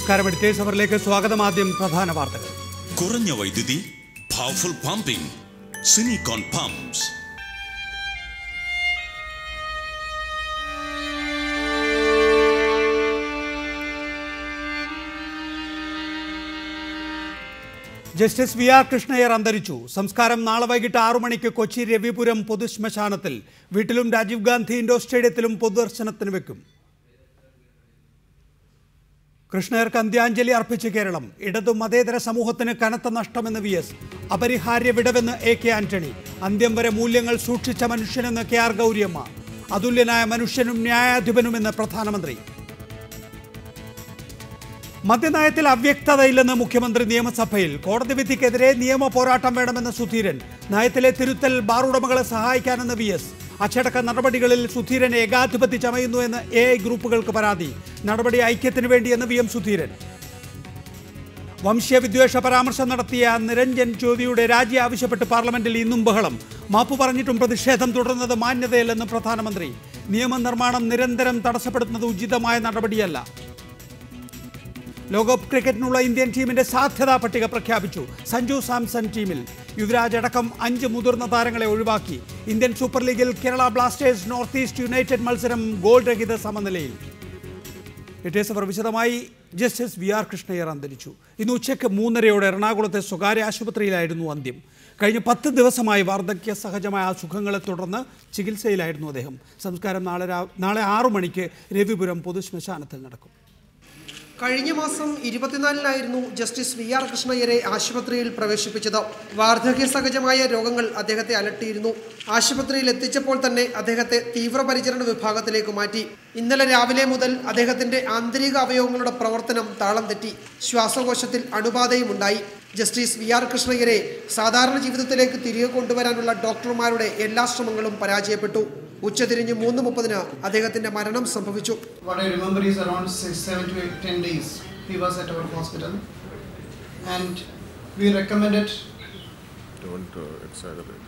നമസ്കാരം എഡിറ്റേഴ്സ് അവറിലേക്ക് സ്വാഗതം ആദ്യം പ്രധാന വാർത്തകൾ കുറഞ്ഞ വൈദ്യുതി പവർഫുൾ പമ്പിംഗ് സിനിക്കോൺ pumps justice V R Krishna Iyer അന്തരിച്ചു സംസ്കാരം നാളെ വൈകിട്ട് ആറു മണിക്ക് കൊച്ചി രവിപുരം പൊതുശ്മശാനത്തിൽ വീട്ടിലും രാജീവ് ഗാന്ധി ഇൻഡോർ സ്റ്റേഡിയത്തിലും പൊതുദർശനത്തിന് വെക്കും കൃഷ്ണയർക്ക് അന്ത്യാഞ്ജലി അർപ്പിച്ച് കേരളം ഇടതു മതേതര സമൂഹത്തിന് കനത്ത നഷ്ടമെന്ന് വി എസ് അപരിഹാര്യ വിടവെന്ന് എ കെ ആന്റണി അന്ത്യം വരെ മൂല്യങ്ങൾ സൂക്ഷിച്ച മനുഷ്യനെന്ന് കെ ആർ ഗൗരിയമ്മ അതുല്യനായ മനുഷ്യനും ന്യായാധിപനുമെന്ന് പ്രധാനമന്ത്രി മദ്യനയത്തിൽ അവ്യക്തതയില്ലെന്ന് മുഖ്യമന്ത്രി നിയമസഭയിൽ കോടതി വിധിക്കെതിരെ നിയമ പോരാട്ടം വേണമെന്ന് സുധീരൻ നയത്തിലെ തിരുത്തൽ ബാർ ഉടമകളെ സഹായിക്കാനെന്ന് വി എസ് അച്ചടക്ക നടപടികളിൽ സുധീരൻ ഏകാധിപത്യ ചമയുന്നു എന്ന് എ ഐ ഗ്രൂപ്പുകൾക്ക് പരാതി നടപടി ഐക്യത്തിന് വേണ്ടിയെന്ന് വി എം സുധീരൻ വംശീയ വിദ്വേഷ പരാമർശം നടത്തിയ നിരഞ്ജൻ ജ്യോതിയുടെ രാജി ആവശ്യപ്പെട്ട് പാർലമെന്റിൽ ഇന്നും ബഹളം മാപ്പ് പറഞ്ഞിട്ടും പ്രതിഷേധം തുടർന്നത് മാന്യതയല്ലെന്ന് പ്രധാനമന്ത്രി നിയമനിർമ്മാണം നിരന്തരം തടസ്സപ്പെടുത്തുന്നത് ഉചിതമായ നടപടിയല്ല ലോകകപ്പ് ക്രിക്കറ്റിനുള്ള ഇന്ത്യൻ ടീമിന്റെ സാധ്യതാ പട്ടിക പ്രഖ്യാപിച്ചു സഞ്ജു സാംസൺ ടീമിൽ യുവരാജ് അടക്കം അഞ്ച് മുതിർന്ന താരങ്ങളെ ഒഴിവാക്കി ഇന്ത്യൻ സൂപ്പർ ലീഗിൽ Kerala Blasters North East United മത്സരം ഗോൾ രഹിത സമനിലയിൽ ഇറ്റേഴ്സ് അവർ വിശദമായി ജസ്റ്റിസ് വി ആർ കൃഷ്ണയ്യർ അന്തരിച്ചു ഇന്ന് ഉച്ചയ്ക്ക് മൂന്നരയോടെ എറണാകുളത്തെ സ്വകാര്യ ആശുപത്രിയിലായിരുന്നു അന്ത്യം കഴിഞ്ഞ പത്ത് ദിവസമായി വാർദ്ധക്യ സഹജമായ അസുഖങ്ങളെ തുടർന്ന് ചികിത്സയിലായിരുന്നു അദ്ദേഹം സംസ്കാരം നാളെ രാ- നാളെ ആറു മണിക്ക് രവിപുരം പൊതുശ്മശാനത്തിൽ നടക്കും കഴിഞ്ഞ മാസം ഇരുപത്തിനാലിനായിരുന്നു ജസ്റ്റിസ് വി ആർ കൃഷ്ണയ്യരെ ആശുപത്രിയിൽ പ്രവേശിപ്പിച്ചത് വാർദ്ധക്യ സഹജമായ രോഗങ്ങൾ അദ്ദേഹത്തെ അലട്ടിയിരുന്നു ആശുപത്രിയിൽ എത്തിച്ചപ്പോൾ തന്നെ അദ്ദേഹത്തെ തീവ്രപരിചരണ വിഭാഗത്തിലേക്ക് മാറ്റി ഇന്നലെ രാവിലെ മുതൽ അദ്ദേഹത്തിന്റെ ആന്തരിക അവയവങ്ങളുടെ പ്രവർത്തനം താളം തെറ്റി ശ്വാസകോശത്തിൽ അണുബാധയും ഉണ്ടായി ജസ്റ്റിസ് വി ആർ കൃഷ്ണയ്യരെ സാധാരണ ജീവിതത്തിലേക്ക് തിരികെ കൊണ്ടുവരാനുള്ള ഡോക്ടർമാരുടെ എല്ലാ ശ്രമങ്ങളും പരാജയപ്പെട്ടു ഉച്ചതിരിഞ്ഞ് മൂന്ന് മുപ്പതിന് അദ്ദേഹത്തിന്റെ മരണം സംഭവിച്ചു What I remember is around six, seven to eight, ten days he was at our hospital, and we recommended don't uh, exaggerate.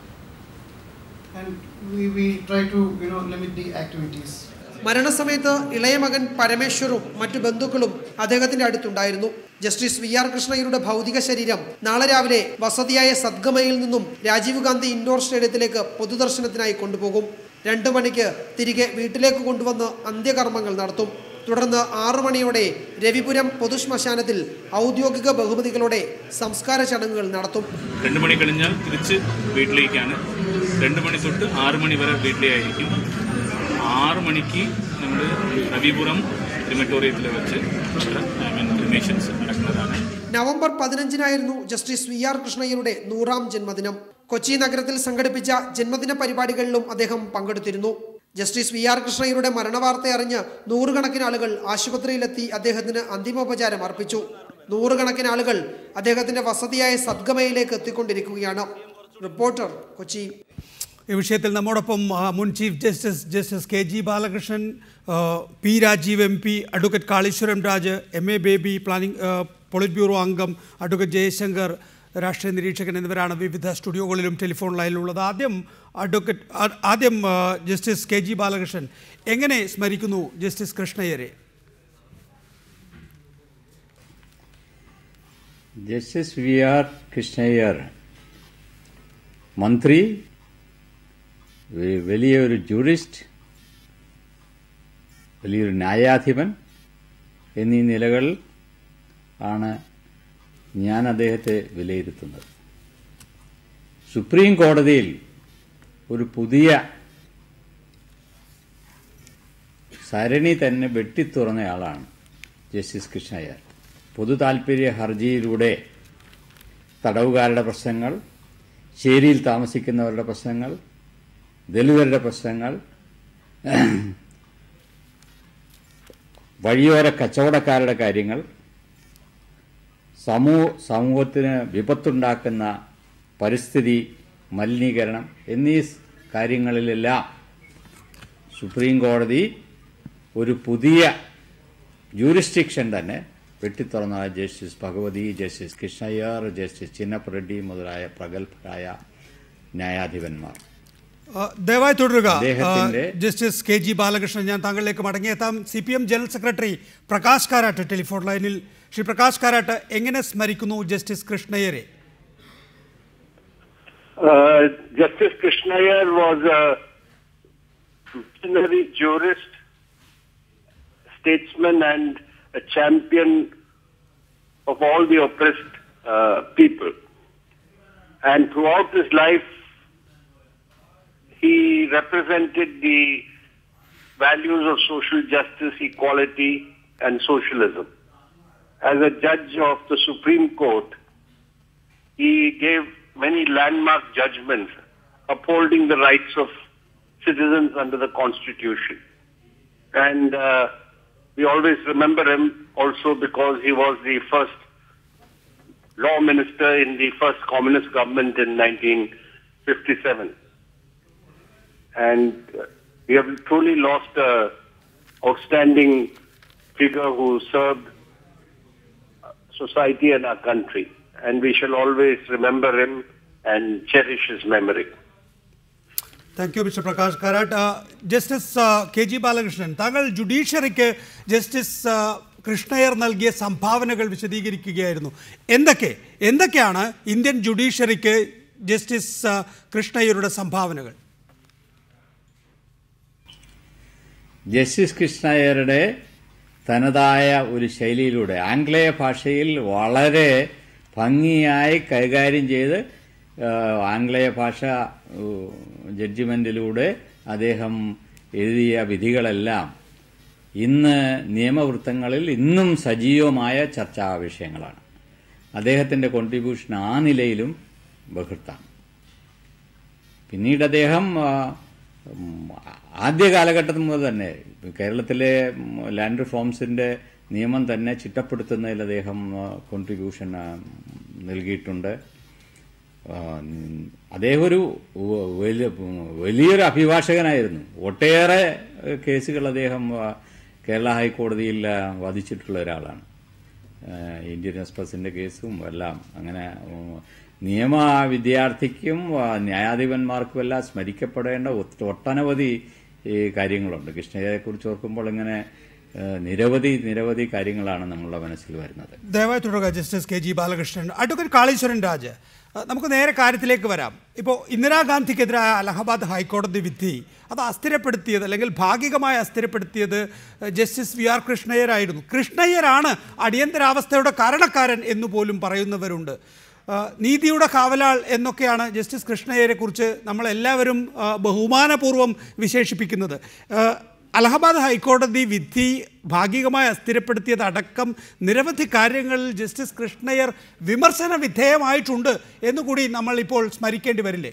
and we, we try to you know limit the activities. മരണസമയത്ത് ഇളയ മകൻ പരമേശ്വറും മറ്റു ബന്ധുക്കളും അദ്ദേഹത്തിന്റെ അടുത്തുണ്ടായിരുന്നു justice V R കൃഷ്ണയ്യരുടെ ഭൗതിക ശരീരം നാളെ രാവിലെ വസതിയായ സദ്ഗമയിൽ നിന്നും രാജീവ് ഗാന്ധി ഇൻഡോർ സ്റ്റേഡിയത്തിലേക്ക് പൊതുദർശനത്തിനായി കൊണ്ടുപോകും രണ്ടു മണിക്ക് തിരികെ വീട്ടിലേക്ക് കൊണ്ടുവന്ന് അന്ത്യകർമ്മങ്ങൾ നടത്തും തുടർന്ന് ആറു മണിയോടെ രവിപുരം പൊതുശ്മശാനത്തിൽ ഔദ്യോഗിക ബഹുമതികളോടെ സംസ്കാര ചടങ്ങുകൾ നടത്തും രണ്ട് മണി കഴിഞ്ഞാൽ തിരിച്ച് വീട്ടിലേക്കാണ് രണ്ട് മണി തൊട്ട് ആറ് മണി വരെ വീട്ടിലേയായിരിക്കും ആറ് മണിക്ക് നമ്മൾ രവിപുരം ക്രിമറ്റോറിയത്തിൽ വെച്ച് ഐ മീൻ ക്രിമേഷൻസ് നടക്കുന്നതാണ് നവംബർ പതിനഞ്ചിനായിരുന്നു ജസ്റ്റിസ് വി ആർ കൃഷ്ണയ്യരുടെ നൂറാം ജന്മദിനം കൊച്ചി നഗരത്തിൽ സംഘടിപ്പിച്ച ജന്മദിന പരിപാടികളിലും അദ്ദേഹം പങ്കെടുത്തിരുന്നു ജസ്റ്റിസ് വി ആർ കൃഷ്ണയ്യരുടെ മരണവാർത്ത അറിഞ്ഞ് നൂറുകണക്കിന് ആളുകൾ ആശുപത്രിയിലെത്തി അദ്ദേഹത്തിന് അന്തിമോപചാരം അർപ്പിച്ചു നൂറുകണക്കിന് ആളുകൾ അദ്ദേഹത്തിന്റെ വസതിയായ സദ്ഗമയിലേക്ക് എത്തിക്കൊണ്ടിരിക്കുകയാണ് റിപ്പോർട്ടർ കൊച്ചി ഈ വിഷയത്തിൽ നമ്മോടൊപ്പം ആ, മുൻ chief justice justice K G Balakrishnan ആ, P Rajeev M P advocate Kaleeswaram Raj M A Baby planning ആ, പോളിറ്റ് ബ്യൂറോ അംഗം അഡ്വക്കേറ്റ് ജയശങ്കർ രാഷ്ട്രീയ നിരീക്ഷകൻ എന്നിവരാണ് വിവിധ സ്റ്റുഡിയോകളിലും ടെലിഫോൺ ലൈനിലുള്ളത് ആദ്യം അഡ്വക്കേറ്റ് ആ- ആദ്യം ആ, ജസ്റ്റിസ് കെ ജി ബാലകൃഷ്ണൻ എങ്ങനെ സ്മരിക്കുന്നു ജസ്റ്റിസ് കൃഷ്ണയ്യരെ ജസ്റ്റിസ് വി ആർ കൃഷ്ണയ്യർ മന്ത്രി വെ- വലിയൊരു ജൂറിസ്റ്റ് വലിയൊരു ന്യായാധിപൻ എന്നീ നിലകൾ ആണ് ഞാൻ അദ്ദേഹത്തെ വിലയിരുത്തുന്നത് സുപ്രീം കോടതിയിൽ ഒരു പുതിയ സരണി തന്നെ വെട്ടിത്തുറന്നയാളാണ് ജസ്റ്റിസ് കൃഷ്ണയ്യർ പൊതു താൽപ്പര്യ ഹർജിയിലൂടെ തടവുകാരുടെ പ്രശ്നങ്ങൾ ചേരിയിൽ താമസിക്കുന്നവരുടെ പ്രശ്നങ്ങൾ ദലിതരുടെ പ്രശ്നങ്ങൾ വഴിയോര കച്ചവടക്കാരുടെ കാര്യങ്ങൾ സമൂഹ സമൂഹത്തിന് വിപത്തുണ്ടാക്കുന്ന പരിസ്ഥിതി മലിനീകരണം എന്നീ സ് കാര്യങ്ങളിലെല്ലാം സുപ്രീം കോടതി ഒരു പുതിയ ജൂറിസ്ഡിക്ഷൻ തന്നെ വെട്ടിത്തുറന്ന justice Bhagwati justice Krishna Iyer justice Chinnappa Reddy മുതലായ പ്രഗത്ഭരായ ന്യായാധിപന്മാർ ആ, ദയവായി തുടരുക അദ്ദേഹത്തിന്റെ- ആ, ജസ്റ്റിസ് കെ ജി ബാലകൃഷ്ണൻ ഞാൻ താങ്കളിലേക്ക് മടങ്ങിയെത്താം C P M general secretary Prakash Karat telephone ലൈനിൽ ശ്രീ പ്രകാശ് കാരാട്ട് എങ്ങനെ സ്മരിക്കുന്നു ജസ്റ്റിസ് കൃഷ്ണയ്യരെ Uh, Justice Krishnayar was a visionary jurist, statesman, and a champion of all the oppressed uh, people. And throughout his life, he represented the values of social justice, equality, and socialism. As a judge of the Supreme Court, he gave many landmark judgments upholding the rights of citizens under the Constitution. And uh, we always remember him also because he was the first law minister in the first communist government in 1957. And uh, we have truly lost a outstanding figure who served society and our country. And we shall always remember him and cherish his memory. Thank you mister Prakash Karat ആ, justice ആ, K G Balakrishnan താങ്കൾ ജുഡീഷ്യറിക്ക് justice ആ, കൃഷ്ണയ്യർ നൽകിയ സംഭാവനകൾ വിശദീകരിക്കുകയായിരുന്നു എന്തൊക്കെ എന്തൊക്കെയാണ് Indian ജുഡീഷ്യറിക്ക് justice ആ, കൃഷ്ണയ്യരുടെ സംഭാവനകൾ ജസ്റ്റിസ് കൃഷ്ണയ്യരുടെ തനതായ ഒരു ശൈലിയിലൂടെ ആംഗ്ലേയ ഭാഷയിൽ വളരെ ഭംഗിയായി കൈകാര്യം ചെയ്ത് ആ, ആംഗ്ലേയ ഭാഷ ജഡ്ജിമെന്റിലൂടെ അദ്ദേഹം എഴുതിയ വിധികളെല്ലാം ഇന്ന് നിയമവൃത്തങ്ങളിൽ ഇന്നും സജീവമായ ചർച്ചാ വിഷയങ്ങളാണ് അദ്ദേഹത്തിൻ്റെ കോൺട്രിബ്യൂഷൻ ആ നിലയിലും ബഹുത്താണ് പിന്നീട് അദ്ദേഹം ആ, ഉം, ആദ്യ കാലഘട്ടത്തിൽ മുതൽ തന്നെ കേരളത്തിലെ ഉം, ലാൻഡ് റിഫോംസിന്റെ നിയമം തന്നെ ചിട്ടപ്പെടുത്തുന്നതിൽ അദ്ദേഹം കോൺട്രിബ്യൂഷൻ നൽകിയിട്ടുണ്ട് ആ, ഉം, അദ്ദേഹം ഒരു വ- വലിയ വലിയൊരു അഭിഭാഷകനായിരുന്നു ഒട്ടേറെ ഏഹ്, കേസുകൾ അദ്ദേഹം ആ, കേരള ഹൈക്കോടതിയിൽ ആ, വാദിച്ചിട്ടുള്ള ഒരാളാണ് ഏഹ്, ഇന്ത്യൻ എക്സ്പ്രസിന്റെ കേസും എല്ലാം അങ്ങനെ ഉം, നിയമ വിദ്യാർത്ഥിക്കും ആ, ന്യായാധിപന്മാർക്കും എല്ലാം സ്മരിക്കപ്പെടേണ്ട ഒത്ത- ഒട്ടനവധി ഈ കാര്യങ്ങളുണ്ട് കൃഷ്ണയെ കുറിച്ച് ഓർക്കുമ്പോൾ ഇങ്ങനെ ഏഹ്, നിരവധി നിരവധി കാര്യങ്ങളാണ് നമ്മളുടെ മനസ്സിൽ വരുന്നത് ദയവായി തുടരുക justice K G Balakrishnan advocate Kaleeswaran Raj അഹ് നമുക്ക് നേരെ കാര്യത്തിലേക്ക് വരാം ഇപ്പോൾ ഇന്ദിരാഗാന്ധിക്കെതിരായ അലഹബാദ് ഹൈക്കോടതി വിധി അത് അസ്ഥിരപ്പെടുത്തിയത് അല്ലെങ്കിൽ ഭാഗികമായി അസ്ഥിരപ്പെടുത്തിയത് അഹ് ജസ്റ്റിസ് വി ആർ കൃഷ്ണയ്യരായിരുന്നു കൃഷ്ണയ്യരാണ് അടിയന്തരാവസ്ഥയുടെ കാരണക്കാരൻ എന്ന് പോലും പറയുന്നവരുണ്ട് അഹ് നീതിയുടെ കാവലാൾ എന്നൊക്കെയാണ് ജസ്റ്റിസ് കൃഷ്ണയ്യരെ കുറിച്ച് നമ്മളെല്ലാവരും അഹ് ബഹുമാനപൂർവ്വം വിശേഷിപ്പിക്കുന്നത് അഹ് അലഹബാദ് ഹൈക്കോടതി വിധി ഭാഗികമായി അസ്ഥിരപ്പെടുത്തിയതടക്കം നിരവധി കാര്യങ്ങളിൽ ജസ്റ്റിസ് കൃഷ്ണയ്യർ വിമർശന വിധേയമായിട്ടുണ്ട് എന്നുകൂടി നമ്മൾ ഇപ്പോൾ സ്മരിക്കേണ്ടി വരില്ലേ